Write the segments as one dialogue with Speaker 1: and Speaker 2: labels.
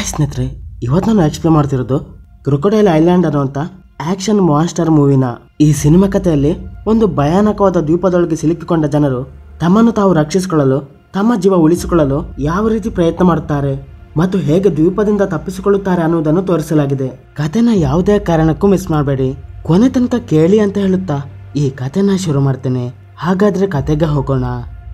Speaker 1: hi ಸ್ನೇಹಿತರೆ ಇವತ್ತು ನಾನು ಎಕ್ಸ್ಪ್ಲೇನ್ ಮಾಡ್ತಿರೋದು ಕ್ರೊಕೊಡೈಲ್ ಐಲ್ಯಾಂಡ್ ಅನ್ನುವಂಥ ಆಕ್ಷನ್ ಮಾನ್ಸ್ಟರ್ ಮೂವಿನ ಈ ಸಿನಿಮಾ ಕಥೆಯಲ್ಲಿ ಒಂದು ಭಯಾನಕವಾದ ದ್ವೀಪದೊಳಗೆ ಸಿಲುಕಿಕೊಂಡ ಜನರು ತಮ್ಮನ್ನು ತಾವು ರಕ್ಷಿಸಿಕೊಳ್ಳಲು ತಮ್ಮ ಜೀವ ಉಳಿಸಿಕೊಳ್ಳಲು ಯಾವ ರೀತಿ ಪ್ರಯತ್ನ ಮಾಡುತ್ತಾರೆ ಮತ್ತು ಹೇಗೆ ದ್ವೀಪದಿಂದ ತಪ್ಪಿಸಿಕೊಳ್ಳುತ್ತಾರೆ ಅನ್ನುವುದನ್ನು ತೋರಿಸಲಾಗಿದೆ ಕಥೆನ ಯಾವುದೇ ಕಾರಣಕ್ಕೂ ಮಿಸ್ ಮಾಡಬೇಡಿ ಕೊನೆ ತನಕ ಕೇಳಿ ಅಂತ ಹೇಳುತ್ತಾ ಈ ಕಥೆನ ಶುರು ಮಾಡ್ತೇನೆ ಹಾಗಾದ್ರೆ ಕತೆಗೆ ಹೋಗೋಣ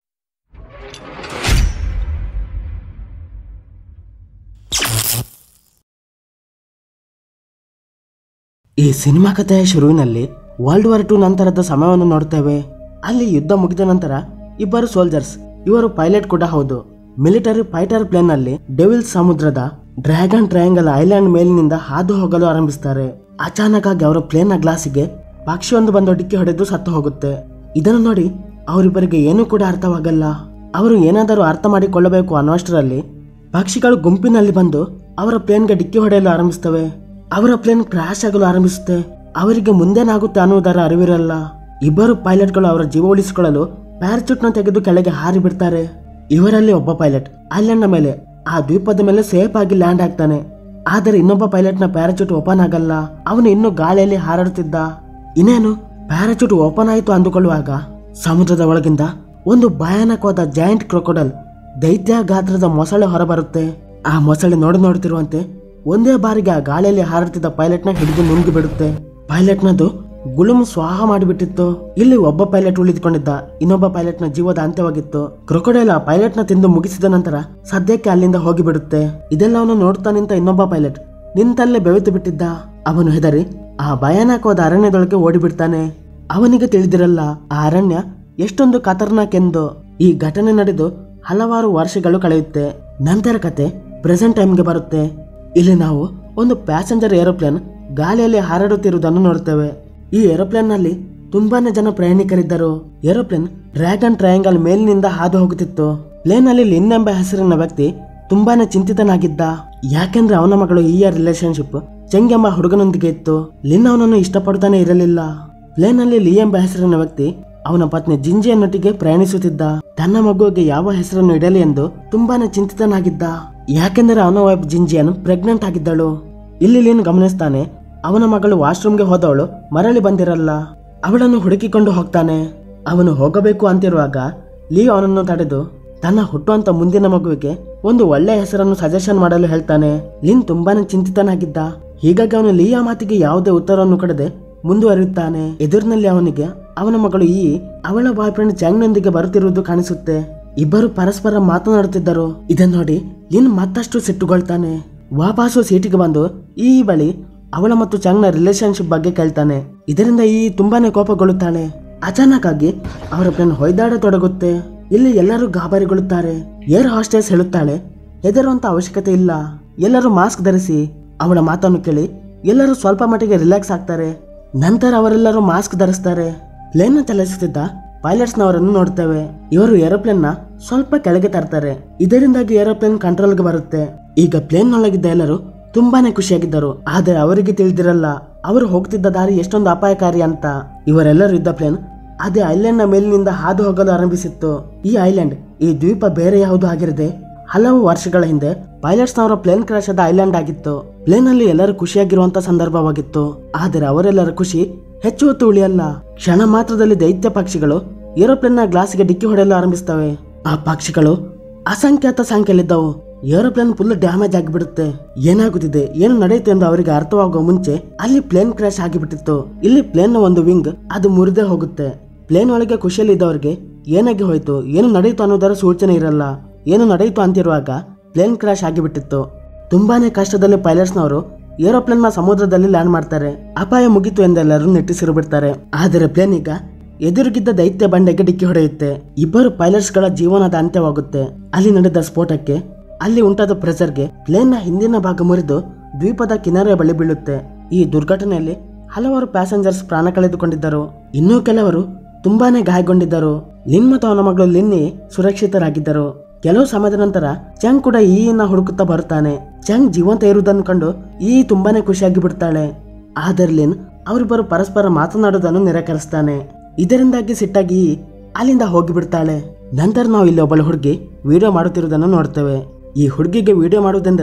Speaker 1: ಈ ಸಿನಿಮಾ ಕಥೆಯ ಶುರುವಿನಲ್ಲಿ ವರ್ಲ್ಡ್ ವಾರ್ ಟು ನಂತರದ ಸಮಯವನ್ನು ನೋಡ್ತೇವೆ ಅಲ್ಲಿ ಯುದ್ಧ ಮುಗಿದ ನಂತರ ಇಬ್ಬರು ಸೋಲ್ಜರ್ಸ್ ಇವರು ಪೈಲಟ್ ಕೂಡ ಹೌದು ಮಿಲಿಟರಿ ಫೈಟರ್ ಪ್ಲೇನ್ ನಲ್ಲಿ ಡೆವಿಲ್ ಸಮುದ್ರದ ಡ್ರ್ಯಾಗನ್ ಟ್ರಯಾಂಗಲ್ ಐಲ್ಯಾಂಡ್ ಮೇಲಿನಿಂದ ಹಾದು ಹೋಗಲು ಆರಂಭಿಸ್ತಾರೆ ಅಚಾನಕ್ ಆಗಿ ಅವರ ಪ್ಲೇನ್ ನ ಗ್ಲಾಸಿಗೆ ಪಕ್ಷಿಯೊಂದು ಬಂದು ಡಿಕ್ಕಿ ಹೊಡೆದು ಸತ್ತು ಹೋಗುತ್ತೆ ಇದನ್ನು ನೋಡಿ ಅವರಿಬ್ಬರಿಗೆ ಏನೂ ಕೂಡ ಅರ್ಥವಾಗಲ್ಲ ಅವರು ಏನಾದರೂ ಅರ್ಥ ಮಾಡಿಕೊಳ್ಳಬೇಕು ಅನ್ನುವಷ್ಟರಲ್ಲಿ ಪಕ್ಷಿಗಳು ಗುಂಪಿನಲ್ಲಿ ಬಂದು ಅವರ ಪ್ಲೇನ್ಗೆ ಡಿಕ್ಕಿ ಹೊಡೆಯಲು ಆರಂಭಿಸ್ತವೆ ಅವರ ಪ್ಲೇನ್ ಕ್ರಾಶ್ ಆಗಲು ಆರಂಭಿಸುತ್ತೆ ಅವರಿಗೆ ಮುಂದೇನಾಗುತ್ತೆ ಅನ್ನುವುದರ ಅರಿವಿರಲ್ಲ ಇಬ್ಬರು ಪೈಲಟ್ಗಳು ಅವರ ಜೀವ ಉಳಿಸಿಕೊಳ್ಳಲು ಪ್ಯಾರಾಚೂಟ್ನ ತೆಗೆದು ಕೆಳಗೆ ಹಾರಿ ಬಿಡ್ತಾರೆ ಇವರಲ್ಲಿ ಒಬ್ಬ ಪೈಲಟ್ ಐಲ್ಯಾಂಡ್ ನ ಮೇಲೆ ಆ ದ್ವೀಪದ ಮೇಲೆ ಸೇಫ್ ಆಗಿ ಲ್ಯಾಂಡ್ ಆಗ್ತಾನೆ ಆದರೆ ಇನ್ನೊಬ್ಬ ಪೈಲಟ್ ನ ಪ್ಯಾರಾಚೂಟ್ ಓಪನ್ ಆಗಲ್ಲ ಅವನು ಇನ್ನೂ ಗಾಳಿಯಲ್ಲಿ ಹಾರಾಡುತ್ತಿದ್ದ ಇನ್ನೇನು ಪ್ಯಾರಾಚೂಟ್ ಓಪನ್ ಆಯಿತು ಅಂದುಕೊಳ್ಳುವಾಗ ಸಮುದ್ರದ ಒಳಗಿಂದ ಒಂದು ಭಯಾನಕವಾದ ಜಾಯಿಂಟ್ ಕ್ರೊಕೊಡಲ್ ದೈತ್ಯ ಗಾತ್ರದ ಮೊಸಳೆ ಹೊರಬರುತ್ತೆ ಆ ಮೊಸಳೆ ನೋಡಿ ನೋಡುತ್ತಿರುವಂತೆ ಒಂದೇ ಬಾರಿಗೆ ಆ ಗಾಳಿಯಲ್ಲಿ ಹಾರುತ್ತಿದ್ದ ಪೈಲಟ್ ನ ಹಿಡಿದು ನುಂಗಿ ಬಿಡುತ್ತೆ ಪೈಲಟ್ ನದು ಗುಳುಮ್ ಸ್ವಾಹ ಮಾಡಿಬಿಟ್ಟಿತ್ತು ಇಲ್ಲಿ ಒಬ್ಬ ಪೈಲಟ್ ಉಳಿದುಕೊಂಡಿದ್ದ ಇನ್ನೊಬ್ಬ ಪೈಲಟ್ ನ ಜೀವದ ಅಂತ್ಯವಾಗಿತ್ತು ಕ್ರೊಕೊಡೈಲ್ ಆ ಪೈಲಟ್ ನ ತಿಂದು ಮುಗಿಸಿದ ನಂತರ ಸದ್ಯಕ್ಕೆ ಅಲ್ಲಿಂದ ಹೋಗಿ ಬಿಡುತ್ತೆ ಇದೆಲ್ಲವನ್ನು ನೋಡ್ತಾ ನಿಂತ ಇನ್ನೊಬ್ಬ ಪೈಲಟ್ ನಿಂತಲ್ಲೇ ಬೆವೆತು ಬಿಟ್ಟಿದ್ದ ಅವನು ಹೆದರಿ ಆ ಭಯಾನಕವಾದ ಅರಣ್ಯದೊಳಗೆ ಓಡಿಬಿಡ್ತಾನೆ ಅವನಿಗೆ ತಿಳಿದಿರಲ್ಲ ಆ ಅರಣ್ಯ ಎಷ್ಟೊಂದು ಖತರ್ನಾಕ್ ಎಂದು ಈ ಘಟನೆ ನಡೆದು ಹಲವಾರು ವರ್ಷಗಳು ಕಳೆಯುತ್ತೆ ನಂತರ ಕತೆ ಪ್ರೆಸೆಂಟ್ ಟೈಮ್ಗೆ ಬರುತ್ತೆ ಇಲ್ಲಿ ನಾವು ಒಂದು ಪ್ಯಾಸೆಂಜರ್ ಏರೋಪ್ಲೇನ್ ಗಾಳಿಯಲ್ಲಿ ಹಾರಾಡುತ್ತಿರುವುದನ್ನು ನೋಡ್ತೇವೆ ಈ ಏರೋಪ್ಲೇನ್ ನಲ್ಲಿ ತುಂಬಾನೇ ಜನ ಪ್ರಯಾಣಿಕರಿದ್ದರು ಏರೋಪ್ಲೇನ್ ಡ್ರ್ಯಾಗನ್ ಟ್ರಯಾಂಗಲ್ ಮೇಲಿನಿಂದ ಹಾದು ಹೋಗುತ್ತಿತ್ತು ಪ್ಲೇನ್ ನಲ್ಲಿ ಲಿನ್ ಎಂಬ ಹೆಸರಿನ ವ್ಯಕ್ತಿ ತುಂಬಾನೇ ಚಿಂತಿತನಾಗಿದ್ದ ಯಾಕೆಂದ್ರೆ ಅವನ ಮಗಳು ಈ ರಿಲೇಶನ್ಶಿಪ್ ಚೆಂಗ್ ಎಂಬ ಹುಡುಗನೊಂದಿಗೆ ಇತ್ತು ಲಿನ್ ಅವನನ್ನು ಇಷ್ಟಪಡ್ತಾನೆ ಇರಲಿಲ್ಲ ಪ್ಲೇನ್ ನಲ್ಲಿ ಲಿ ಎಂಬ ಹೆಸರಿನ ವ್ಯಕ್ತಿ ಅವನ ಪತ್ನಿ ಜಿಂಜಿಯನ್ನೊಟ್ಟಿಗೆ ಪ್ರಯಾಣಿಸುತ್ತಿದ್ದ ತನ್ನ ಮಗುವಿಗೆ ಯಾವ ಹೆಸರನ್ನು ಇಡಲಿ ಎಂದು ತುಂಬಾನೇ ಚಿಂತಿತನಾಗಿದ್ದ ಯಾಕೆಂದರೆ ಅವನ ವೈಫ್ ಜಿಂಜಿಯನ್ ಪ್ರೆಗ್ನೆಂಟ್ ಆಗಿದ್ದಳು ಇಲ್ಲಿ ಲೀನ್ ಗಮನಿಸ್ತಾನೆ ಅವನ ಮಗಳು ವಾಶ್ರೂಮ್ಗೆ ಹೋದವಳು ಮರಳಿ ಬಂದಿರಲ್ಲ ಅವಳನ್ನು ಹುಡುಕಿಕೊಂಡು ಹೋಗ್ತಾನೆ ಅವನು ಹೋಗಬೇಕು ಅಂತಿರುವಾಗ ಲೀ ಅವನನ್ನು ತಡೆದು ತನ್ನ ಹುಟ್ಟುವಂತ ಮುಂದಿನ ಮಗುವಿಗೆ ಒಂದು ಒಳ್ಳೆಯ ಹೆಸರನ್ನು ಸಜೆಷನ್ ಮಾಡಲು ಹೇಳ್ತಾನೆ ಲಿನ್ ತುಂಬಾನೇ ಚಿಂತಿತನಾಗಿದ್ದ ಹೀಗಾಗಿ ಅವನು ಲೀಯ ಮಾತಿಗೆ ಯಾವುದೇ ಉತ್ತರವನ್ನು ಕೊಡದೆ ಮುಂದುವರಿಯುತ್ತಾನೆ ಎದುರಿನಲ್ಲಿ ಅವನಿಗೆ ಅವನ ಮಗಳು ಈ ಅವಳ ಬಾಯ್ ಫ್ರೆಂಡ್ ಚಾಂಗ್ನೊಂದಿಗೆ ಬರುತ್ತಿರುವುದು ಕಾಣಿಸುತ್ತೆ ಇಬ್ಬರು ಪರಸ್ಪರ ಮಾತನಾಡುತ್ತಿದ್ದರು ಇದನ್ನು ನೋಡಿ ಲಿನ್ ಮತ್ತಷ್ಟು ಸಿಟ್ಟುಗೊಳ್ತಾನೆ ವಾಪಸ್ಸು ಸೀಟಿಗೆ ಬಂದು ಈ ಬಳಿ ಅವಳ ಮತ್ತು ಚಾಂಗ್ನ ರಿಲೇಶನ್ಶಿಪ್ ಬಗ್ಗೆ ಕೇಳ್ತಾನೆ ಇದರಿಂದ ಈ ತುಂಬಾನೇ ಕೋಪಗೊಳ್ಳುತ್ತಾಳೆ ಅಚಾನಕ್ ಆಗಿ ಅವರ ಪ್ಲೇನ್ ಹೊಯ್ದಾಡತೊಡಗುತ್ತೆ ಇಲ್ಲಿ ಎಲ್ಲರೂ ಗಾಬರಿಗೊಳ್ಳುತ್ತಾರೆ ಏರ್ ಹಾಸ್ಟೆಸ್ ಹೇಳುತ್ತಾಳೆ ಹೆದರುವಂತ ಅವಶ್ಯಕತೆ ಇಲ್ಲ ಎಲ್ಲರೂ ಮಾಸ್ಕ್ ಧರಿಸಿ ಅವಳ ಮಾತನ್ನು ಕೇಳಿ ಎಲ್ಲರೂ ಸ್ವಲ್ಪ ಮಟ್ಟಿಗೆ ರಿಲ್ಯಾಕ್ಸ್ ಆಗ್ತಾರೆ ನಂತರ ಅವರೆಲ್ಲರೂ ಮಾಸ್ಕ್ ಧರಿಸ್ತಾರೆ ಪ್ಲೇನ್ ಚಲಿಸುತ್ತಿದ್ದ ಪೈಲಟ್ಸ್ ನವರನ್ನು ನೋಡ್ತೇವೆ ಇವರು ಏರೋಪ್ಲೇನ್ ನ ಸ್ವಲ್ಪ ಕೆಳಗೆ ತರ್ತಾರೆ ಇದರಿಂದಾಗಿ ಏರೋಪ್ಲೇನ್ ಕಂಟ್ರೋಲ್ಗೆ ಬರುತ್ತೆ ಈಗ ಪ್ಲೇನ್ ನೊಳಗಿದ್ದ ಎಲ್ಲರೂ ತುಂಬಾನೇ ಖುಷಿಯಾಗಿದ್ದರು ಆದರೆ ಅವರಿಗೆ ತಿಳಿದಿರಲ್ಲ ಅವರು ಹೋಗ್ತಿದ್ದ ದಾರಿ ಎಷ್ಟೊಂದು ಅಪಾಯಕಾರಿ ಅಂತ ಇವರೆಲ್ಲರೂ ಇದ್ದ ಪ್ಲೇನ್ ಅದೇ ಐಲ್ಯಾಂಡ್ ನ ಮೇಲಿನಿಂದ ಹಾದು ಹೋಗಲು ಆರಂಭಿಸಿತ್ತು ಈ ಐಲ್ಯಾಂಡ್ ಈ ದ್ವೀಪ ಬೇರೆ ಯಾವುದು ಆಗಿರದೆ ಹಲವು ವರ್ಷಗಳ ಹಿಂದೆ ಪೈಲಟ್ಸ್ ನವರ ಪ್ಲೇನ್ ಕ್ರಾಶ್ ಆದ ಐಲ್ಯಾಂಡ್ ಆಗಿತ್ತು ಪ್ಲೇನ್ ಅಲ್ಲಿ ಎಲ್ಲರೂ ಖುಷಿಯಾಗಿರುವಂತ ಸಂದರ್ಭವಾಗಿತ್ತು ಆದರೆ ಅವರೆಲ್ಲರ ಖುಷಿ ಹೆಚ್ಚು ಹೊತ್ತು ಉಳಿಯಲ್ಲ ಕ್ಷಣ ಮಾತ್ರದಲ್ಲಿ ದೈತ್ಯ ಪಕ್ಷಿಗಳು ಏರೋಪ್ಲೇನ್ ನ ಗ್ಲಾಸ್ಗೆ ಡಿಕ್ಕಿ ಹೊಡೆಯಲು ಆರಂಭಿಸ್ತವೆ ಆ ಪಕ್ಷಿಗಳು ಅಸಂಖ್ಯಾತ ಸಂಖ್ಯೆಯಲ್ಲಿದ್ದವು ಏರೋಪ್ಲೇನ್ ಫುಲ್ ಡ್ಯಾಮೇಜ್ ಆಗಿಬಿಡುತ್ತೆ ಏನಾಗುತ್ತಿದೆ ಏನು ನಡೆಯುತ್ತೆ ಎಂದು ಅವರಿಗೆ ಅರ್ಥವಾಗುವ ಮುಂಚೆ ಅಲ್ಲಿ ಪ್ಲೇನ್ ಕ್ರಾಶ್ ಆಗಿಬಿಟ್ಟಿತ್ತು ಇಲ್ಲಿ ಪ್ಲೇನ್ ನ ಒಂದು ವಿಂಗ್ ಅದು ಮುರಿದೇ ಹೋಗುತ್ತೆ ಪ್ಲೇನ್ ಒಳಗೆ ಖುಷಿಯಲ್ಲಿ ಇದ್ದವರಿಗೆ ಏನಾಗಿ ಹೋಯ್ತು ಏನು ನಡೆಯಿತು ಅನ್ನೋದರ ಸೂಚನೆ ಇರಲ್ಲ ಏನು ನಡೆಯಿತು ಅಂತಿರುವಾಗ ಪ್ಲೇನ್ ಕ್ರಾಶ್ ಆಗಿಬಿಟ್ಟಿತ್ತು ತುಂಬಾನೇ ಕಷ್ಟದಲ್ಲಿ ಪೈಲಟ್ಸ್ನವರು ಏರೋಪ್ಲೇನ್ ನ ಸಮುದ್ರದಲ್ಲಿ ಲ್ಯಾಂಡ್ ಮಾಡ್ತಾರೆ ಅಪಾಯ ಮುಗಿತು ಎಂದೆಲ್ಲರೂ ನೆಟ್ಟಿಸಿರು ಬಿಡ್ತಾರೆ ಆದರೆ ಪ್ಲೇನ್ ಈಗ ಎದುರಿಗಿದ್ದ ದೈತ್ಯ ಬಂಡೆಗೆ ಡಿಕ್ಕಿ ಹೊಡೆಯುತ್ತೆ ಇಬ್ಬರು ಪೈಲಟ್ಸ್ ಗಳ ಜೀವನದ ಅಂತ್ಯವಾಗುತ್ತೆ ಅಲ್ಲಿ ನಡೆದ ಸ್ಫೋಟಕ್ಕೆ ಅಲ್ಲಿ ಉಂಟಾದ ಪ್ರೆಷರ್ಗೆ ಪ್ಲೇನ್ ನ ಹಿಂದಿನ ಭಾಗ ಮುರಿದು ದ್ವೀಪದ ಕಿನಾರೆ ಬಳಿ ಬೀಳುತ್ತೆ ಈ ದುರ್ಘಟನೆಯಲ್ಲಿ ಹಲವಾರು ಪ್ಯಾಸೆಂಜರ್ಸ್ ಪ್ರಾಣ ಕಳೆದುಕೊಂಡಿದ್ದರು ಇನ್ನೂ ಕೆಲವರು ತುಂಬಾನೇ ಗಾಯಗೊಂಡಿದ್ದರು ಲಿನ್ ಮತ್ತು ಅವನ ಮಗಳು ಲಿನ್ನಿ ಸುರಕ್ಷಿತರಾಗಿದ್ದರು ಕೆಲವು ಸಮಯದ ನಂತರ ಚಂಗ್ ಕೂಡ ಈನ ಹುಡುಕುತ್ತಾ ಬರುತ್ತಾನೆ ಚಂಗ್ ಜೀವಂತ ಇರುವುದನ್ನು ಕಂಡು ಈ ತುಂಬಾನೇ ಖುಷಿಯಾಗಿ ಬಿಡ್ತಾಳೆ ಆದರೆ ಲಿನ್ ಅವರಿಬ್ಬರು ಪರಸ್ಪರ ಮಾತನಾಡುವುದನ್ನು ನಿರಾಕರಿಸ್ತಾನೆ ಇದರಿಂದಾಗಿ ಸಿಟ್ಟಾಗಿ ಈ ಅಲ್ಲಿಂದ ಹೋಗಿಬಿಡ್ತಾಳೆ ನಂತರ ನಾವು ಇಲ್ಲಿ ಒಬ್ಬಳ ಹುಡುಗಿ ವಿಡಿಯೋ ಮಾಡುತ್ತಿರುವುದನ್ನು ನೋಡ್ತೇವೆ ಈ ಹುಡುಗಿಗೆ ವಿಡಿಯೋ ಮಾಡುವುದೆಂದರೆ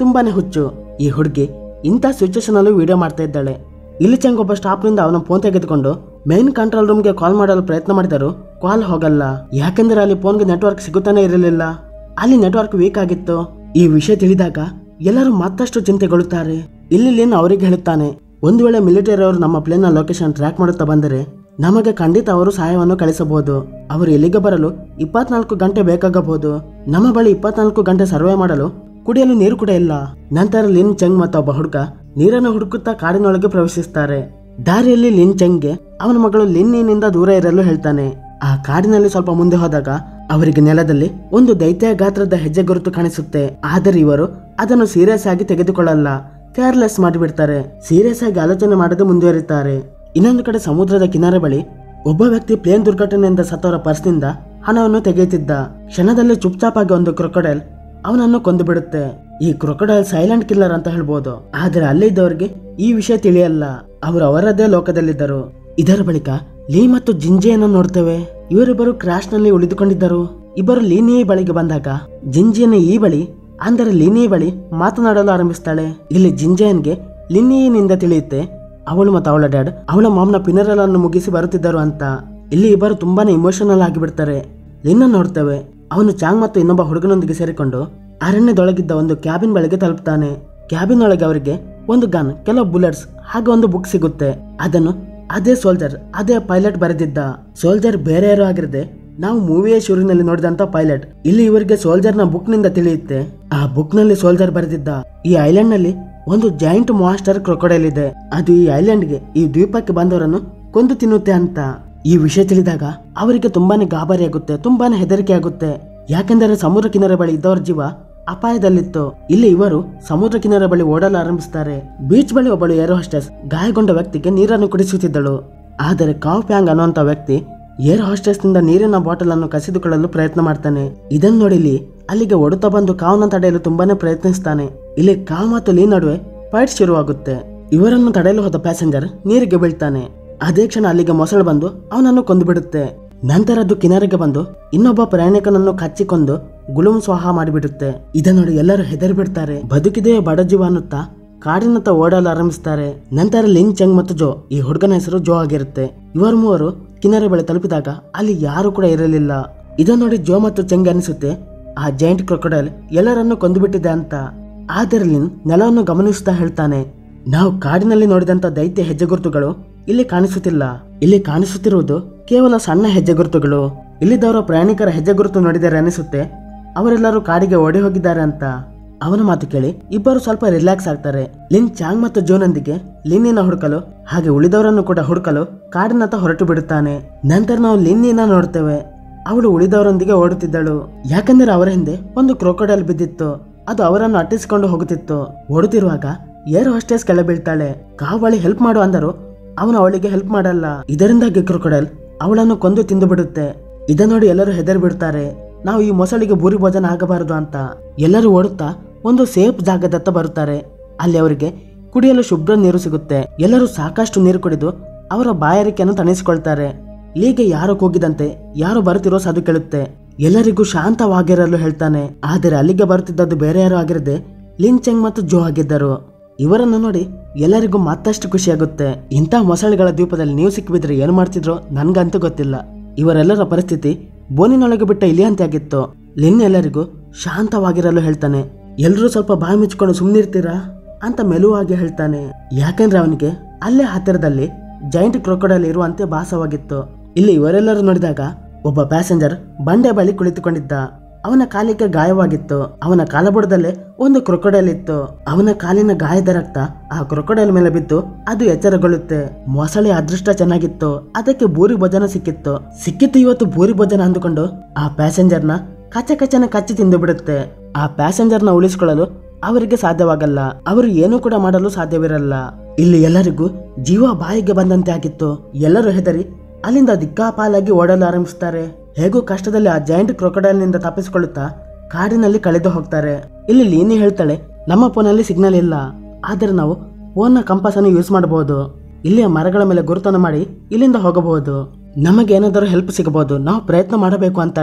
Speaker 1: ತುಂಬಾನೇ ಹುಚ್ಚು ಈ ಹುಡುಗಿ ಇಂಥ ಸಿಚುವೇಶನ್ ಅಲ್ಲೂ ವಿಡಿಯೋ ಮಾಡ್ತಾ ಇದ್ದಾಳೆ ಇಲ್ಲಿ ಚಂಗ್ ಒಬ್ಬ ಸ್ಟಾಫ್ನಿಂದ ಅವನ ಫೋನ್ ತೆಗೆದುಕೊಂಡು ಮೇನ್ ಕಂಟ್ರೋಲ್ ರೂಮ್ಗೆ ಕಾಲ್ ಮಾಡಲು ಪ್ರಯತ್ನ ಮಾಡಿದರು ಕಾಲ್ ಹೋಗಲ್ಲ ಯಾಕಂದ್ರೆ ಅಲ್ಲಿ ಫೋನ್ಗೆ ನೆಟ್ವರ್ಕ್ ಸಿಗುತ್ತಾನೆ ಇರಲಿಲ್ಲ ಅಲ್ಲಿ ನೆಟ್ವರ್ಕ್ ವೀಕ್ ಆಗಿತ್ತು ಈ ವಿಷಯ ತಿಳಿದಾಗ ಎಲ್ಲರೂ ಮತ್ತಷ್ಟು ಚಿಂತೆಗೊಳ್ಳುತ್ತಾರೆ ಇಲ್ಲಿ ಲಿನ್ ಅವರಿಗೆ ಹೇಳುತ್ತಾನೆ ಒಂದು ವೇಳೆ ಮಿಲಿಟರಿ ಅವರು ನಮ್ಮ ಪ್ಲೇನ್ ನ ಲೊಕೇಶನ್ ಟ್ರ್ಯಾಕ್ ಮಾಡುತ್ತಾ ಬಂದರೆ ನಮಗೆ ಖಂಡಿತ ಅವರು ಸಹಾಯವನ್ನು ಕಳಿಸಬಹುದು ಅವರು ಇಲ್ಲಿಗೆ ಬರಲು ಇಪ್ಪತ್ನಾಲ್ಕು ಗಂಟೆ ಬೇಕಾಗಬಹುದು ನಮ್ಮ ಬಳಿ ಇಪ್ಪತ್ನಾಲ್ಕು ಗಂಟೆ ಸರ್ವೆ ಮಾಡಲು ಕುಡಿಯಲು ನೀರು ಕೂಡ ಇಲ್ಲ ನಂತರ ಲಿನ್ ಚೆಂಗ್ ಮತ್ತು ಒಬ್ಬ ಹುಡುಗ ನೀರನ್ನು ಹುಡುಕುತ್ತಾ ಕಾಡಿನೊಳಗೆ ಪ್ರವೇಶಿಸುತ್ತಾರೆ ದಾರಿಯಲ್ಲಿ ಲಿನ್ ಚೆಂಗ್ಗೆ ಅವನ ಮಗಳು ಲಿನ್ನಿನಿಂದ ದೂರ ಇರಲು ಹೇಳ್ತಾನೆ ಆ ಕಾಡಿನಲ್ಲಿ ಸ್ವಲ್ಪ ಮುಂದೆ ಹೋದಾಗ ಅವರಿಗೆ ನೆಲದಲ್ಲಿ ಒಂದು ದೈತ್ಯ ಗಾತ್ರದ ಹೆಜ್ಜೆ ಗುರುತು ಕಾಣಿಸುತ್ತೆ ಆದರೆ ಇವರು ಅದನ್ನು ಸೀರಿಯಸ್ ಆಗಿ ತೆಗೆದುಕೊಳ್ಳಲ್ಲ ಕೇರ್ಲೆಸ್ ಮಾಡಿಬಿಡ್ತಾರೆ ಸೀರಿಯಸ್ ಆಗಿ ಆಲೋಚನೆ ಮಾಡದೆ ಮುಂದುವರಿತಾರೆ ಇನ್ನೊಂದು ಕಡೆ ಸಮುದ್ರದ ಕಿನಾರೆ ಬಳಿ ಒಬ್ಬ ವ್ಯಕ್ತಿ ಪ್ಲೇನ್ ದುರ್ಘಟನೆಯಿಂದ ಸತ್ತವರ ಪರ್ಸ್ನಿಂದ ಹಣವನ್ನು ತೆಗೆಯುತ್ತಿದ್ದ ಕ್ಷಣದಲ್ಲಿ ಚುಪ್ಚಾಪಾಗಿ ಒಂದು ಕ್ರೊಕೊಡೈಲ್ ಅವನನ್ನು ಕೊಂದು ಬಿಡುತ್ತೆ ಈ ಕ್ರೊಕೊಡೈಲ್ ಸೈಲೆಂಟ್ ಕಿಲ್ಲರ್ ಅಂತ ಹೇಳ್ಬೋದು ಆದ್ರೆ ಅಲ್ಲಿದ್ದವರಿಗೆ ಈ ವಿಷಯ ತಿಳಿಯಲ್ಲ ಅವರು ಅವರದೇ ಲೋಕದಲ್ಲಿದ್ದರು ಇದರ ಬಳಿಕ ಲೀ ಮತ್ತು ಜಿಂಜಿಯನ್ನು ನೋಡ್ತೇವೆ ಇವರಿಬ್ಬರು ಕ್ರಾಶ್ ನಲ್ಲಿ ಉಳಿದುಕೊಂಡಿದ್ದರು ಇಬ್ಬರು ಲೀನಿಯ ಬಳಿಗೆ ಬಂದಾಗ ಜಿಂಜಿಯನ್ನ ಈ ಬಳಿ ಅಂದರೆ ಲಿನಿಯ ಬಳಿ ಮಾತನಾಡಲು ಆರಂಭಿಸ್ತಾಳೆ ಇಲ್ಲಿ ಜಿಂಜಯನ್ಗೆ ಲಿನಿಯಿಂದ ತಿಳಿಯುತ್ತೆ ಅವಳು ಮತ್ತು ಅವಳ ಡ್ಯಾಡ್ ಅವಳ ಮಾಮ್ನ ಪಿನರಲ್ ಅನ್ನು ಮುಗಿಸಿ ಬರುತ್ತಿದ್ದರು ಅಂತ ಇಲ್ಲಿ ಇಬ್ಬರು ತುಂಬಾನೇ ಇಮೋಷನಲ್ ಆಗಿಬಿಡ್ತಾರೆ ಲಿನ್ನ ನೋಡ್ತೇವೆ ಅವನು ಚಾಂಗ್ ಮತ್ತು ಇನ್ನೊಬ್ಬ ಹುಡುಗನೊಂದಿಗೆ ಸೇರಿಕೊಂಡು ಅರಣ್ಯದೊಳಗಿದ್ದ ಒಂದು ಕ್ಯಾಬಿನ್ ಬಳಿಗೆ ತಲುಪ್ತಾನೆ ಕ್ಯಾಬಿನ್ ಒಳಗೆ ಅವರಿಗೆ ಒಂದು ಗನ್ ಕೆಲವು ಬುಲೆಟ್ಸ್ ಹಾಗೆ ಒಂದು ಬುಕ್ ಸಿಗುತ್ತೆ ಅದನ್ನು ಅದೇ ಸೋಲ್ಜರ್ ಅದೇ ಪೈಲಟ್ ಬರೆದಿದ್ದ ಸೋಲ್ಜರ್ ಬೇರೆ ಯಾರು ಆಗಿರದೆ ನಾವು ಮೂವಿಯ ಶುರುವಿನಲ್ಲಿ ನೋಡಿದಂತ ಪೈಲಟ್ ಇಲ್ಲಿ ಇವರಿಗೆ ಸೋಲ್ಜರ್ ನ ಬುಕ್ ನಿಂದ ತಿಳಿಯುತ್ತೆ ಆ ಬುಕ್ ನಲ್ಲಿ ಸೋಲ್ಜರ್ ಬರೆದಿದ್ದ ಈ ಐಲ್ಯಾಂಡ್ ನಲ್ಲಿ ಒಂದು ಜಾಯಿಂಟ್ ಮಾಸ್ಟರ್ ಕ್ರೊಕೊಡೈಲ್ ಇದೆ ಅದು ಈ ಐಲ್ಯಾಂಡ್ ಗೆ ಈ ದ್ವೀಪಕ್ಕೆ ಬಂದವರನ್ನು ಕೊಂದು ತಿನ್ನುತ್ತೆ ಅಂತ ಈ ವಿಷಯ ತಿಳಿದಾಗ ಅವರಿಗೆ ತುಂಬಾನೇ ಗಾಬರಿ ಆಗುತ್ತೆ ತುಂಬಾನೇ ಹೆದರಿಕೆ ಆಗುತ್ತೆ ಯಾಕೆಂದರೆ ಸಮುದ್ರ ಕಿನಾರೆ ಬಳಿ ಇದ್ದವರ ಜೀವ ಅಪಾಯದಲ್ಲಿತ್ತು ಇಲ್ಲಿ ಇವರು ಸಮುದ್ರ ಕಿನಾರೆ ಬಳಿ ಓಡಲು ಆರಂಭಿಸುತ್ತಾರೆ ಬೀಚ್ ಬಳಿ ಒಬ್ಬಳು ಏರೋ ಹಾಸ್ಟೆಸ್ ಗಾಯಗೊಂಡ ವ್ಯಕ್ತಿಗೆ ನೀರನ್ನು ಕುಡಿಸುತ್ತಿದ್ದಳು ಆದರೆ ಕಾವ್ ಪ್ಯಾಂಗ್ ಅನ್ನುವಂತ ವ್ಯಕ್ತಿ ಏರ್ ಹಾಸ್ಟೆಸ್ ನಿಂದ ನೀರಿನ ಬಾಟಲ್ ಅನ್ನು ಕಸಿದುಕೊಳ್ಳಲು ಪ್ರಯತ್ನ ಮಾಡ್ತಾನೆ ಇದನ್ನು ನೋಡಿ ಲೀ ಅಲ್ಲಿಗೆ ಒಡುತ್ತಾ ಬಂದು ಕಾವ್ನ ತಡೆಯಲು ತುಂಬಾನೇ ಪ್ರಯತ್ನಿಸ್ತಾನೆ ಇಲ್ಲಿ ಕಾವ್ ಮತ್ತು ಲೀ ನಡುವೆ ಫೈಟ್ ಶುರುವಾಗುತ್ತೆ ಇವರನ್ನು ತಡೆಯಲು ಹೋದ ಪ್ಯಾಸೆಂಜರ್ ನೀರಿಗೆ ಬೀಳ್ತಾನೆ ಅದೇ ಕ್ಷಣ ಅಲ್ಲಿಗೆ ಮೊಸಳೆ ಬಂದು ಅವನನ್ನು ಕೊಂದು ಬಿಡುತ್ತೆ ನಂತರ ಅದು ಕಿನಾರಿಗೆ ಬಂದು ಇನ್ನೊಬ್ಬ ಪ್ರಯಾಣಿಕನನ್ನು ಕಚ್ಚಿಕೊಂಡು ಗುಳುಂ ಸ್ವಾಹ ಮಾಡಿಬಿಡುತ್ತೆ ಇದನ್ನ ನೋಡಿ ಎಲ್ಲರೂ ಹೆದರಿ ಬಿಡ್ತಾರೆ ಬದುಕಿದೆಯೇ ಬಡಜೀವ ಅನ್ನುತ್ತಾ ಕಾಡಿನತ್ತ ಓಡಲು ಆರಂಭಿಸ್ತಾರೆ ನಂತರ ಲಿನ್ ಚೆಂಗ್ ಮತ್ತು ಜೋ ಈ ಹುಡುಗನ ಹೆಸರು ಜೋ ಆಗಿರುತ್ತೆ ಇವರು ಮೂವರು ಕಿನಾರೆ ಬಳಿ ತಲುಪಿದಾಗ ಅಲ್ಲಿ ಯಾರು ಕೂಡ ಇರಲಿಲ್ಲ ಇದನ್ನ ನೋಡಿ ಜೋ ಮತ್ತು ಚೆಂಗ್ ಅನಿಸುತ್ತೆ ಆ ಜೈಂಟ್ ಕ್ರೊಕೊಡೈಲ್ ಎಲ್ಲರನ್ನು ಕೊಂದುಬಿಟ್ಟಿದೆ ಅಂತ ಆದರೆ ಲಿನ್ ನೆಲವನ್ನು ಗಮನಿಸುತ್ತಾ ಹೇಳ್ತಾನೆ ನಾವು ಕಾಡಿನಲ್ಲಿ ನೋಡಿದಂತ ದೈತ್ಯ ಹೆಜ್ಜೆ ಗುರುತುಗಳು ಇಲ್ಲಿ ಕಾಣಿಸುತ್ತಿಲ್ಲ ಇಲ್ಲಿ ಕಾಣಿಸುತ್ತಿರುವುದು ಕೇವಲ ಸಣ್ಣ ಹೆಜ್ಜೆ ಗುರುತುಗಳು ಇಲ್ಲಿದ್ದವರ ಪ್ರಯಾಣಿಕರ ಹೆಜ್ಜೆ ಗುರುತು ನೋಡಿದರೆ ಅನಿಸುತ್ತೆ ಅವರೆಲ್ಲರೂ ಕಾಡಿಗೆ ಓಡಿ ಹೋಗಿದ್ದಾರೆ ಅಂತ ಅವನ ಮಾತು ಕೇಳಿ ಇಬ್ಬರು ಸ್ವಲ್ಪ ರಿಲ್ಯಾಕ್ಸ್ ಆಗ್ತಾರೆ ಲಿನ್ ಚಾಂಗ್ ಮತ್ತು ಜೋನೊಂದಿಗೆ ಲಿನ್ನಿನ ಹುಡುಕಲು ಹಾಗೆ ಉಳಿದವರನ್ನು ಕೂಡ ಹುಡುಕಲು ಕಾಡಿನತ್ತ ಹೊರಟು ಬಿಡುತ್ತಾನೆ ನಂತರ ನಾವು ಲಿನ್ನಿನ ನೋಡ್ತೇವೆ ಅವಳು ಉಳಿದವರೊಂದಿಗೆ ಓಡುತ್ತಿದ್ದಳು ಯಾಕಂದರೆ ಅವರ ಹಿಂದೆ ಒಂದು ಕ್ರೊಕೊಡೈಲ್ ಬಿದ್ದಿತ್ತು ಅದು ಅವರನ್ನು ಅಟ್ಟಿಸಿಕೊಂಡು ಹೋಗುತ್ತಿತ್ತು ಓಡುತ್ತಿರುವಾಗ ಏರ್ ಹಾಸ್ಟೆಸ್ ಕೆಳ ಬೀಳ್ತಾಳೆ ಕಾವಳಿ ಹೆಲ್ಪ್ ಮಾಡು ಅಂದರು ಅವನು ಅವಳಿಗೆ ಹೆಲ್ಪ್ ಮಾಡಲ್ಲ ಇದರಿಂದಾಗಿ ಕ್ರೊಕೊಡೈಲ್ ಅವಳನ್ನು ಕೊಂದು ತಿಂದು ಬಿಡುತ್ತೆ ಇದನ್ನ ನೋಡಿ ಎಲ್ಲರೂ ಹೆದರಿ ಬಿಡ್ತಾರೆ ನಾವು ಈ ಮೊಸಳಿಗೆ ಬೂರಿ ಭೋಜನ ಆಗಬಾರದು ಅಂತ ಎಲ್ಲರೂ ಓಡುತ್ತಾ ಒಂದು ಸೇಫ್ ಜಾಗದತ್ತ ಬರುತ್ತಾರೆ ಅಲ್ಲಿ ಅವರಿಗೆ ಕುಡಿಯಲು ಶುಭ್ರ ನೀರು ಸಿಗುತ್ತೆ ಎಲ್ಲರೂ ಸಾಕಷ್ಟು ನೀರು ಕುಡಿದು ಅವರ ಬಾಯಾರಿಕೆಯನ್ನು ತಣಿಸಿಕೊಳ್ತಾರೆ ಲೀಗೆ ಯಾರು ಕೂಗಿದಂತೆ ಯಾರು ಬರುತ್ತಿರೋ ಸಾಧು ಕೇಳುತ್ತೆ ಎಲ್ಲರಿಗೂ ಶಾಂತವಾಗಿರಲು ಹೇಳ್ತಾನೆ ಆದರೆ ಅಲ್ಲಿಗೆ ಬರುತ್ತಿದ್ದದ್ದು ಬೇರೆ ಯಾರು ಆಗಿರದೆ ಲಿನ್ ಚೆಂಗ್ ಮತ್ತು ಜೋ ಆಗಿದ್ದರು ಇವರನ್ನು ನೋಡಿ ಎಲ್ಲರಿಗೂ ಮತ್ತಷ್ಟು ಖುಷಿಯಾಗುತ್ತೆ ಇಂಥ ಮೊಸಳೆಗಳ ದ್ವೀಪದಲ್ಲಿ ನೀವು ಸಿಕ್ಕಿಬಿದ್ರೆ ಏನು ಮಾಡ್ತಿದ್ರೋ ನನ್ಗಂತೂ ಗೊತ್ತಿಲ್ಲ ಇವರೆಲ್ಲರ ಪರಿಸ್ಥಿತಿ ಬೋನಿನೊಳಗೆ ಬಿಟ್ಟ ಇಲಿಯಂತೆ ಆಗಿತ್ತು ಲಿನ್ ಎಲ್ಲರಿಗೂ ಶಾಂತವಾಗಿರಲು ಹೇಳ್ತಾನೆ ಎಲ್ರೂ ಸ್ವಲ್ಪ ಬಾಯಿ ಮುಚ್ಕೊಂಡು ಸುಮ್ಮನಿರ್ತೀರಾ ಅಂತ ಮೆಲುವಾಗಿ ಹೇಳ್ತಾನೆ ಯಾಕಂದ್ರೆ ಅವನಿಗೆ ಅಲ್ಲೇ ಹತ್ತಿರದಲ್ಲಿ ಜೈಂಟ್ ಕ್ರೊಕೊಡಲ್ ಇರುವಂತೆ ಭಾಸವಾಗಿತ್ತು ಇಲ್ಲಿ ಇವರೆಲ್ಲರೂ ನೋಡಿದಾಗ ಒಬ್ಬ ಪ್ಯಾಸೆಂಜರ್ ಬಂಡೆ ಬಳಿ ಕುಳಿತುಕೊಂಡಿದ್ದ ಅವನ ಕಾಲಿಗೆ ಗಾಯವಾಗಿತ್ತು ಅವನ ಕಾಲಬುಡದಲ್ಲೇ ಒಂದು ಕ್ರೊಕೊಡೈಲ್ ಇತ್ತು ಅವನ ಕಾಲಿನ ಗಾಯದ ರಕ್ತ ಆ ಕ್ರೊಕೊಡೈಲ್ ಮೇಲೆ ಬಿದ್ದು ಅದು ಎಚ್ಚರಗೊಳ್ಳುತ್ತೆ ಮೊಸಳೆ ಅದೃಷ್ಟ ಚೆನ್ನಾಗಿತ್ತು ಅದಕ್ಕೆ ಬೂರಿ ಭೋಜನ ಸಿಕ್ಕಿತ್ತು ಸಿಕ್ಕಿತ್ತು ಇವತ್ತು ಬೂರಿ ಭೋಜನ ಅಂದುಕೊಂಡು ಆ ಪ್ಯಾಸೆಂಜರ್ನ ಕಚ್ಚ ಕಚ್ಚನ ಕಚ್ಚಿ ತಿಂದು ಬಿಡುತ್ತೆ ಆ ಪ್ಯಾಸೆಂಜರ್ನ ಉಳಿಸಿಕೊಳ್ಳಲು ಅವರಿಗೆ ಸಾಧ್ಯವಾಗಲ್ಲ ಅವರು ಏನೂ ಕೂಡ ಮಾಡಲು ಸಾಧ್ಯವಿರಲ್ಲ ಇಲ್ಲಿ ಎಲ್ಲರಿಗೂ ಜೀವ ಬಾಯಿಗೆ ಬಂದಂತೆ ಆಗಿತ್ತು ಎಲ್ಲರೂ ಹೆದರಿ ಅಲ್ಲಿಂದ ದಿಕ್ಕಾಪಾಲಾಗಿ ಓಡಲು ಆರಂಭಿಸುತ್ತಾರೆ ಹೇಗೂ ಕಷ್ಟದಲ್ಲಿ ಆ ಜಾಯಿಂಟ್ ಕ್ರೊಕೊಡೈಲ್ ನಿಂದ ತಪ್ಪಿಸಿಕೊಳ್ಳುತ್ತಾ ಕಾಡಿನಲ್ಲಿ ಕಳೆದು ಹೋಗ್ತಾರೆ ಇಲ್ಲಿ ಲೀನಿ ಹೇಳ್ತಾಳೆ ನಮ್ಮ ಫೋನಲ್ಲಿ ಸಿಗ್ನಲ್ ಇಲ್ಲ ಆದರೆ ನಾವು ಫೋನ್ನ ಕಂಪಾಸ್ ಅನ್ನು ಯೂಸ್ ಮಾಡಬಹುದು ಇಲ್ಲಿಯ ಮರಗಳ ಮೇಲೆ ಗುರುತನ್ನು ಮಾಡಿ ಇಲ್ಲಿಂದ ಹೋಗಬಹುದು ನಮಗೆ ಏನಾದರೂ ಹೆಲ್ಪ್ ಸಿಗಬಹುದು ನಾವು ಪ್ರಯತ್ನ ಮಾಡಬೇಕು ಅಂತಾಳೆ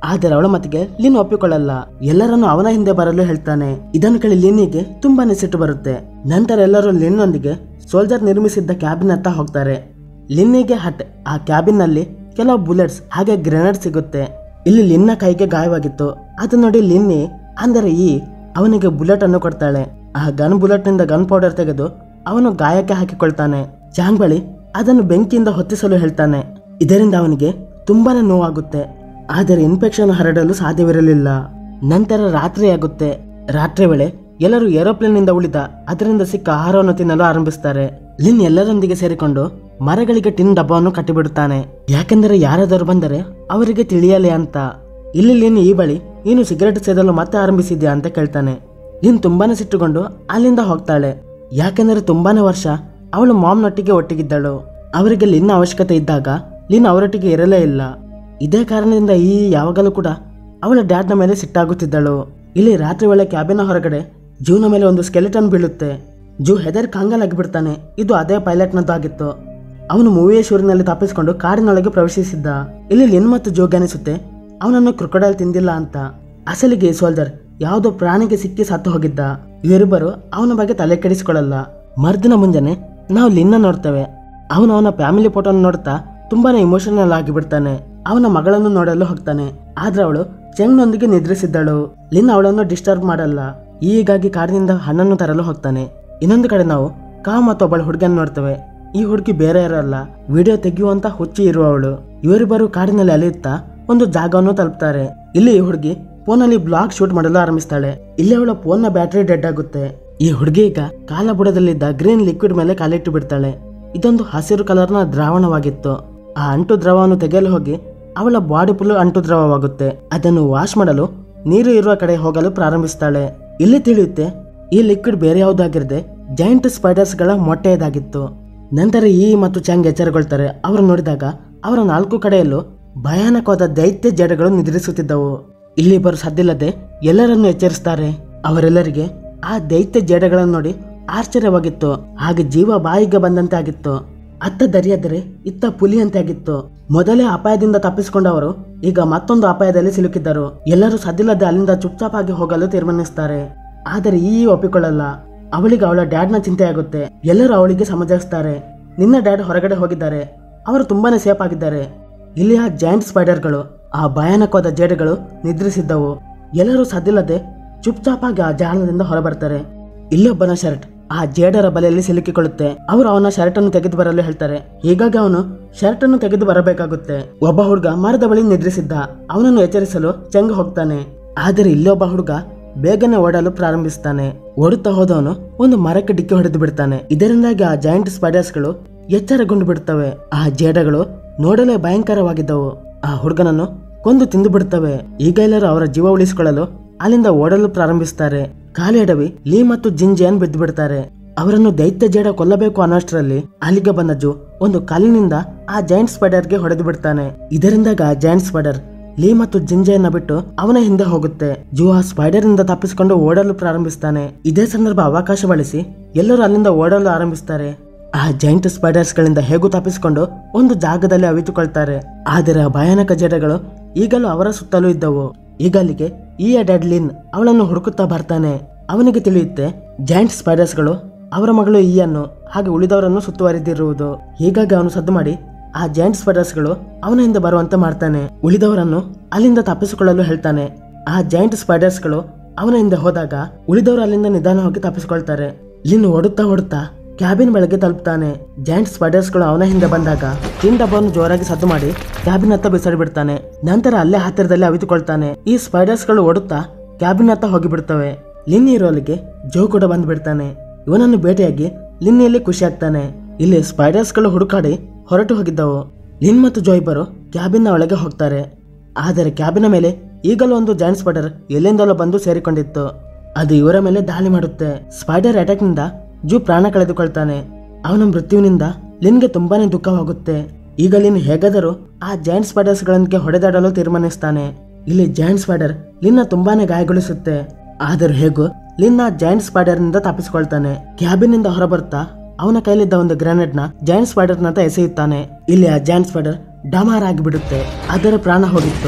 Speaker 1: ಆದರೆ ಅವಳ ಮತಿಗೆ ಲಿನ್ ಒಪ್ಪಿಕೊಳ್ಳಲ್ಲ ಎಲ್ಲರನ್ನು ಅವನ ಹಿಂದೆ ಬರಲು ಹೇಳ್ತಾನೆ ಇದನ್ನು ಕೇಳಿ ಲಿನ್ನಿಗೆ ತುಂಬಾನೇ ಸಿಟ್ಟು ಬರುತ್ತೆ ನಂತರ ಎಲ್ಲರೂ ಲಿನ್ನೊಂದಿಗೆ ಸೋಲ್ಜರ್ ನಿರ್ಮಿಸಿದ್ದ ಕ್ಯಾಬಿನ್ ಹತ್ತ ಹೋಗ್ತಾರೆ ಲಿನ್ನಿಗೆ ಹಟ್ ಆ ಕ್ಯಾಬಿನ್ ನಲ್ಲಿ ಕೆಲವು ಬುಲೆಟ್ಸ್ ಹಾಗೆ ಗ್ರೆನೇಡ್ ಸಿಗುತ್ತೆ ಇಲ್ಲಿ ಲಿನ್ನ ಕೈಗೆ ಗಾಯವಾಗಿತ್ತು ಅದು ನೋಡಿ ಲಿನ್ನಿ ಅಂದರೆ ಈ ಅವನಿಗೆ ಬುಲೆಟ್ ಅನ್ನು ಕೊಡ್ತಾಳೆ ಆ ಗನ್ ಬುಲೆಟ್ ನಿಂದ ಗನ್ ಪೌಡರ್ ತೆಗೆದು ಅವನು ಗಾಯಕ್ಕೆ ಹಾಕಿಕೊಳ್ತಾನೆ ಚಾಂಗ್ ಬಳಿ ಅದನ್ನು ಬೆಂಕಿಯಿಂದ ಹೊತ್ತಿಸಲು ಹೇಳ್ತಾನೆ ಇದರಿಂದ ಅವನಿಗೆ ತುಂಬಾನೇ ನೋವಾಗುತ್ತೆ ಆದರೆ ಇನ್ಫೆಕ್ಷನ್ ಹರಡಲು ಸಾಧ್ಯವಿರಲಿಲ್ಲ ನಂತರ ರಾತ್ರಿಯಾಗುತ್ತೆ ರಾತ್ರಿ ವೇಳೆ ಎಲ್ಲರೂ ಏರೋಪ್ಲೇನ್ ನಿಂದ ಉಳಿದ ಅದರಿಂದ ಸಿಕ್ಕ ಆಹಾರವನ್ನು ತಿನ್ನಲು ಆರಂಭಿಸ್ತಾರೆ ಲಿನ್ ಎಲ್ಲರೊಂದಿಗೆ ಸೇರಿಕೊಂಡು ಮರಗಳಿಗೆ ಟಿನ್ ಡಬ್ಬವನ್ನು ಕಟ್ಟಿಬಿಡುತ್ತಾನೆ ಯಾಕೆಂದರೆ ಯಾರಾದರೂ ಬಂದರೆ ಅವರಿಗೆ ತಿಳಿಯಲಿ ಅಂತ ಇಲ್ಲಿ ಲಿನ್ ಈ ಬಳಿ ನೀನು ಸಿಗರೆಟ್ ಸೇದಲು ಮತ್ತೆ ಆರಂಭಿಸಿದ್ಯಾ ಅಂತ ಕೇಳ್ತಾನೆ ಲಿನ್ ತುಂಬಾನೇ ಸಿಟ್ಟುಕೊಂಡು ಅಲ್ಲಿಂದ ಹೋಗ್ತಾಳೆ ಯಾಕೆಂದರೆ ತುಂಬಾನೇ ವರ್ಷ ಅವಳು ಮಾಮ್ನೊಟ್ಟಿಗೆ ಒಟ್ಟಿಗಿದ್ದಳು ಅವರಿಗೆ ಲಿನ್ ಅವಶ್ಯಕತೆ ಇದ್ದಾಗ ಲಿನ್ ಅವರೊಟ್ಟಿಗೆ ಇರಲೇ ಇಲ್ಲ ಇದೇ ಕಾರಣದಿಂದ ಈ ಯಾವಾಗಲೂ ಕೂಡ ಅವಳ ಡ್ಯಾಡ್ನ ಮೇಲೆ ಸಿಟ್ಟಾಗುತ್ತಿದ್ದಳು ಇಲ್ಲಿ ರಾತ್ರಿ ವೇಳೆ ಕ್ಯಾಬಿನ ಹೊರಗಡೆ ಜೂನ ಮೇಲೆ ಒಂದು ಸ್ಕೆಲಿಟನ್ ಬೀಳುತ್ತೆ ಜೂ ಹೆದರ್ ಕಂಗಲಾಗಿ ಬಿಡ್ತಾನೆ ಇದು ಅದೇ ಪೈಲಟ್ನದ್ದಾಗಿತ್ತು ಅವನು ಮೂವಿಯ ಶೂರಿನಲ್ಲಿ ತಪ್ಪಿಸಿಕೊಂಡು ಕಾಡಿನೊಳಗೆ ಪ್ರವೇಶಿಸಿದ್ದ ಇಲ್ಲಿ ಲಿನ್ ಮತ್ತು ಜೋಗ್ ಅನಿಸುತ್ತೆ ಅವನನ್ನು ಕ್ರೊಕೊಡೈಲ್ ತಿಂದಿಲ್ಲ ಅಂತ ಅಸಲಿಗೆ ಈ ಸೋಲ್ಜರ್ ಯಾವುದೋ ಪ್ರಾಣಿಗೆ ಸಿಕ್ಕಿ ಸತ್ತು ಹೋಗಿದ್ದ ಇವರಿಬ್ಬರು ಅವನ ಬಗ್ಗೆ ತಲೆ ಕೆಡಿಸಿಕೊಳ್ಳಲ್ಲ ಮರ್ದಿನ ಮುಂಜಾನೆ ನಾವು ಲಿನ್ನ ನೋಡ್ತೇವೆ ಅವನು ಅವನ ಫ್ಯಾಮಿಲಿ ಫೋಟೋನ ನೋಡ್ತಾ ತುಂಬಾನೇ ಇಮೋಷನಲ್ ಆಗಿ ಬಿಡ್ತಾನೆ ಅವನ ಮಗಳನ್ನು ನೋಡಲು ಹೋಗ್ತಾನೆ ಆದ್ರೆ ಅವಳು ಚೆಂಗ್ನೊಂದಿಗೆ ನಿದ್ರಿಸಿದ್ದಳು ಲಿನ್ ಅವಳನ್ನು ಡಿಸ್ಟರ್ಬ್ ಮಾಡಲ್ಲ ಹೀಗಾಗಿ ಕಾಡಿನಿಂದ ಹಣ್ಣನ್ನು ತರಲು ಹೋಗ್ತಾನೆ ಇನ್ನೊಂದು ಕಡೆ ನಾವು ಕಾ ಮತ್ತು ಒಬ್ಬಳ ಹುಡುಗಿಯನ್ನು ನೋಡ್ತೇವೆ ಈ ಹುಡುಗಿ ಬೇರೆ ಇರಲ್ಲ ವಿಡಿಯೋ ತೆಗೆಯುವಂತ ಹುಚ್ಚಿ ಇರುವವಳು ಇವರಿಬ್ಬರು ಕಾಡಿನಲ್ಲಿ ಅಲೆಯುತ್ತಾ ಒಂದು ಜಾಗವನ್ನು ತಲುಪ್ತಾರೆ ಇಲ್ಲಿ ಈ ಹುಡುಗಿ ಫೋನಲ್ಲಿ ಬ್ಲಾಗ್ ಶೂಟ್ ಮಾಡಲು ಆರಂಭಿಸ್ತಾಳೆ ಇಲ್ಲಿ ಅವಳ ಫೋನ್ನ ಬ್ಯಾಟರಿ ಡೆಡ್ ಆಗುತ್ತೆ ಈ ಹುಡುಗಿ ಈಗ ಕಾಲ ಬುಡದಲ್ಲಿದ್ದ ಗ್ರೀನ್ ಲಿಕ್ವಿಡ್ ಮೇಲೆ ಕಾಲಿಟ್ಟು ಬಿಡ್ತಾಳೆ ಇದೊಂದು ಹಸಿರು ಕಲರ್ನ ದ್ರಾವಣವಾಗಿತ್ತು ಆ ಅಂಟು ದ್ರವವನ್ನು ತೆಗೆಯಲು ಹೋಗಿ ಅವಳ ಬಾಡಿ ಫುಲ್ ಅಂಟು ದ್ರವವಾಗುತ್ತೆ ಅದನ್ನು ವಾಶ್ ಮಾಡಲು ನೀರು ಇರುವ ಕಡೆ ಹೋಗಲು ಪ್ರಾರಂಭಿಸ್ತಾಳೆ ಇಲ್ಲಿ ತಿಳಿಯುತ್ತೆ ಈ ಲಿಕ್ವಿಡ್ ಬೇರೆ ಯಾವುದಾಗಿರದೆ ಜೈಂಟ್ ಸ್ಪೈಡರ್ಸ್ ಗಳ ಮೊಟ್ಟೆಯದಾಗಿತ್ತು ನಂತರ ಈ ಮತ್ತು ಚಾಂಗ್ ಎಚ್ಚರಗೊಳ್ತಾರೆ ಅವರು ನೋಡಿದಾಗ ಅವರ ನಾಲ್ಕು ಕಡೆಯಲ್ಲೂ ಭಯಾನಕವಾದ ದೈತ್ಯ ಜಡಗಳು ನಿದ್ರಿಸುತ್ತಿದ್ದವು ಇಲ್ಲಿ ಇಬ್ಬರು ಸದ್ದಿಲ್ಲದೆ ಎಲ್ಲರನ್ನು ಎಚ್ಚರಿಸ್ತಾರೆ ಅವರೆಲ್ಲರಿಗೆ ಆ ದೈತ್ಯ ಜಡಗಳನ್ನು ನೋಡಿ ಆಶ್ಚರ್ಯವಾಗಿತ್ತು ಹಾಗೆ ಜೀವ ಬಾಯಿಗೆ ಬಂದಂತೆ ಆಗಿತ್ತು ಅತ್ತ ದರಿಯಾದರೆ ಇತ್ತ ಪುಲಿಯಂತೆ ಆಗಿತ್ತು ಮೊದಲೇ ಅಪಾಯದಿಂದ ತಪ್ಪಿಸಿಕೊಂಡವರು ಈಗ ಮತ್ತೊಂದು ಅಪಾಯದಲ್ಲಿ ಸಿಲುಕಿದ್ದರು ಎಲ್ಲರೂ ಸದ್ದಿಲ್ಲದೆ ಅಲ್ಲಿಂದ ಚುಪ್ಚಾಪಾಗಿ ಹೋಗಲು ತೀರ್ಮಾನಿಸ್ತಾರೆ ಆದರೆ ಈ ಒಪ್ಪಿಕೊಳ್ಳಲ್ಲ ಅವಳಿಗೆ ಅವಳ ಡ್ಯಾಡ್ನ ಚಿಂತೆ ಆಗುತ್ತೆ ಎಲ್ಲರೂ ಅವಳಿಗೆ ಸಮಜಾಯಿಸ್ತಾರೆ ನಿನ್ನ ಡ್ಯಾಡ್ ಹೊರಗಡೆ ಹೋಗಿದ್ದಾರೆ ಅವರು ತುಂಬಾನೇ ಸೇಫ್ ಆಗಿದ್ದಾರೆ ಇಲ್ಲಿ ಆ ಜಾಯಿಂಟ್ ಸ್ಪೈಡರ್ಗಳು ಆ ಭಯಾನಕವಾದ ಜೇಡುಗಳು ನಿದ್ರಿಸಿದ್ದವು ಎಲ್ಲರೂ ಸದ್ದಿಲ್ಲದೆ ಚುಪ್ಚಾಪಾಗಿ ಆ ಜಾಲದಿಂದ ಹೊರಬರ್ತಾರೆ ಇಲ್ಲೊಬ್ಬನ ಶರ್ಟ್ ಆ ಜೇಡರ ಬಲೆಯಲ್ಲಿ ಸಿಲುಕಿಕೊಳ್ಳುತ್ತೆ ಅವರು ಅವನ ಶರ್ಟ್ ಅನ್ನು ತೆಗೆದು ಬರಲು ಹೇಳ್ತಾರೆ ಹೀಗಾಗಿ ಅವನು ಶರ್ಟ್ ಅನ್ನು ತೆಗೆದು ಬರಬೇಕಾಗುತ್ತೆ ಒಬ್ಬ ಹುಡುಗ ಮರದ ಬಳಿ ನಿದ್ರಿಸಿದ್ದ ಅವನನ್ನು ಎಚ್ಚರಿಸಲು ಚೆಂಗ್ ಹೋಗ್ತಾನೆ ಆದರೆ ಇಲ್ಲೊಬ್ಬ ಹುಡುಗ ಬೇಗನೆ ಓಡಲು ಪ್ರಾರಂಭಿಸ್ತಾನೆ ಓಡುತ್ತಾ ಹೋದವನು ಒಂದು ಮರಕ್ಕೆ ಡಿಕ್ಕಿ ಹೊಡೆದು ಬಿಡ್ತಾನೆ ಇದರಿಂದಾಗಿ ಆ ಜಾಯಿಂಟ್ ಸ್ಪೈಡರ್ಸ್ಗಳು ಎಚ್ಚರಗೊಂಡು ಬಿಡುತ್ತವೆ ಆ ಜೇಡಗಳು ನೋಡಲೇ ಭಯಂಕರವಾಗಿದ್ದವು ಆ ಹುಡುಗನನ್ನು ಕೊಂದು ತಿಂದು ಬಿಡುತ್ತವೆ ಈಗ ಎಲ್ಲರೂ ಅವರ ಜೀವ ಉಳಿಸಿಕೊಳ್ಳಲು ಅಲ್ಲಿಂದ ಓಡಲು ಪ್ರಾರಂಭಿಸ್ತಾರೆ ಖಾಲಿ ಅಡವಿ ಲೀ ಮತ್ತು ಜಿಂಜಿಯನ್ ಬಿದ್ದು ಬಿಡ್ತಾರೆ ಅವರನ್ನು ದೈತ್ಯ ಜೇಡ ಕೊಲ್ಲಬೇಕು ಅನ್ನೋಷ್ಟರಲ್ಲಿ ಅಲ್ಲಿಗೆ ಬಂದ ಜೋ ಒಂದು ಕಲ್ಲಿನಿಂದ ಆ ಜೈಂಟ್ ಸ್ಪೈಡರ್ಗೆ ಹೊಡೆದು ಬಿಡ್ತಾನೆ ಇದರಿಂದಾಗ ಆ ಜೈಂಟ್ ಸ್ಪೈಡರ್ ಲೀ ಮತ್ತು ಜಿಂಜೆಯನ್ನ ಬಿಟ್ಟು ಅವನ ಹಿಂದೆ ಹೋಗುತ್ತೆ ಜೋ ಆ ಸ್ಪೈಡರ್ ನಿಂದ ತಪ್ಪಿಸಿಕೊಂಡು ಓಡಲು ಪ್ರಾರಂಭಿಸ್ತಾನೆ ಇದೇ ಸಂದರ್ಭ ಅವಕಾಶ ಬಳಸಿ ಎಲ್ಲರೂ ಅಲ್ಲಿಂದ ಓಡಲು ಆರಂಭಿಸ್ತಾರೆ ಆ ಜೈಂಟ್ ಸ್ಪೈಡರ್ಸ್ ಗಳಿಂದ ಹೇಗೂ ತಪ್ಪಿಸಿಕೊಂಡು ಒಂದು ಜಾಗದಲ್ಲಿ ಅವಿತುಕೊಳ್ತಾರೆ ಆದರೆ ಆ ಭಯಾನಕ ಜಡಗಳು ಈಗಲೂ ಅವರ ಸುತ್ತಲೂ ಇದ್ದವು ಈಗ ಅಲ್ಲಿಗೆ ಈ ಡ್ಯಾಡ್ಲಿನ್ ಅವಳನ್ನು ಹುಡುಕುತ್ತಾ ಬರ್ತಾನೆ ಅವನಿಗೆ ತಿಳಿಯುತ್ತೆ ಜೈಂಟ್ ಸ್ಪೈಡರ್ಸ್ ಗಳು ಅವರ ಮಗಳು ಈಯನ್ನು ಹಾಗೆ ಉಳಿದವರನ್ನು ಸುತ್ತುವರಿದಿರುವುದು ಹೀಗಾಗಿ ಅವನು ಸದ್ದು ಮಾಡಿ ಆ ಜೈಂಟ್ ಸ್ಪೈಡರ್ಸ್ ಗಳು ಅವನ ಹಿಂದೆ ಬರುವಂತೆ ಮಾಡ್ತಾನೆ ಉಳಿದವರನ್ನು ಅಲ್ಲಿಂದ ತಪ್ಪಿಸಿಕೊಳ್ಳಲು ಹೇಳ್ತಾನೆ ಆ ಜೈಂಟ್ ಸ್ಪೈಡರ್ಸ್ ಗಳು ಅವನ ಹಿಂದೆ ಹೋದಾಗ ಉಳಿದವರು ಅಲ್ಲಿಂದ ನಿಧಾನವಾಗಿ ತಪ್ಪಿಸಿಕೊಳ್ತಾರೆ ಲಿನ್ ಓಡುತ್ತಾ ಓಡುತ್ತಾ ಕ್ಯಾಬಿನ್ ಬೆಳಗ್ಗೆ ತಲುಪ್ತಾನೆ ಜಾಯಿಂಟ್ ಸ್ಪೈಡರ್ಸ್ ಗಳು ಅವನ ಹಿಂದೆ ಬಂದಾಗ ಟಿನ್ ಡಬ್ಬವನ್ನು ಜೋರಾಗಿ ಸದ್ದು ಮಾಡಿ ಕ್ಯಾಬಿನ್ ಹತ್ತ ಬಿಸಾಡಿ ಬಿಡ್ತಾನೆ ನಂತರ ಅಲ್ಲೇ ಹತ್ತಿರದಲ್ಲಿ ಅವಿತುಕೊಳ್ತಾನೆ ಈ ಸ್ಪೈಡರ್ಸ್ ಗಳು ಓಡುತ್ತಾ ಕ್ಯಾಬಿನ್ ಹತ್ತ ಹೋಗಿಬಿಡ್ತವೆ ಲಿನ್ ಇರೋಲಿಗೆ ಜೋ ಕೂಡ ಬಂದು ಬಿಡ್ತಾನೆ ಇವನನ್ನು ಭೇಟಿಯಾಗಿ ಲಿನ್ ಇಲ್ಲಿ ಖುಷಿ ಆಗ್ತಾನೆ ಇಲ್ಲಿ ಸ್ಪೈಡರ್ಸ್ ಗಳು ಹುಡುಕಾಡಿ ಹೊರಟು ಹೋಗಿದ್ದವು ಲಿನ್ ಮತ್ತು ಜೋ ಇಬ್ಬರು ಕ್ಯಾಬಿನ್ ಒಳಗೆ ಹೋಗ್ತಾರೆ ಆದರೆ ಕ್ಯಾಬಿನ ಮೇಲೆ ಈಗಲೂ ಒಂದು ಜಾಯಿಂಟ್ ಸ್ಪೈಡರ್ ಎಲ್ಲಿಂದಲೋ ಬಂದು ಸೇರಿಕೊಂಡಿತ್ತು ಅದು ಇವರ ಮೇಲೆ ದಾಳಿ ಮಾಡುತ್ತೆ ಸ್ಪೈಡರ್ ಅಟ್ಯಾಕ್ ನಿಂದ ಜೂ ಪ್ರಾಣ ಕಳೆದುಕೊಳ್ತಾನೆ ಅವನ ಮೃತ್ಯುವಿನಿಂದ ಲಿನ್ಗೆ ತುಂಬಾನೇ ದುಃಖವಾಗುತ್ತೆ ಈಗ ಲಿನ್ ಹೇಗಾದರೂ ಆ ಜಾಯಿಂಟ್ ಸ್ಪೈಡರ್ಸ್ ಗಳನ್ಗೆ ಹೊಡೆದಾಡಲು ತೀರ್ಮಾನಿಸ್ತಾನೆ ಇಲ್ಲಿ ಜಾಯಿಂಟ್ ಸ್ಪೈಡರ್ ಲಿನ್ನ ತುಂಬಾನೇ ಗಾಯಗೊಳಿಸುತ್ತೆ ಆದರೂ ಹೇಗೂ ಲಿನ್ ಆ ಜಾಯಿಂಟ್ ಸ್ಪೈಡರ್ ನಿಂದ ತಪ್ಪಿಸಿಕೊಳ್ತಾನೆ ಕ್ಯಾಬಿನ್ ನಿಂದ ಹೊರಬರ್ತಾ ಅವನ ಕೈಲಿದ್ದ ಒಂದು ಗ್ರೆನೇಡ್ ನ ಜಾಯಿಂಟ್ ಸ್ಪೈಡರ್ ನಂತ ಎಸೆಯುತ್ತಾನೆ ಇಲ್ಲಿ ಆ ಜಾಯಿಂಟ್ ಸ್ಪೈಡರ್ ಡಮಾರ್ ಆಗಿಬಿಡುತ್ತೆ ಅದರ ಪ್ರಾಣ ಹೋಗಿತ್ತು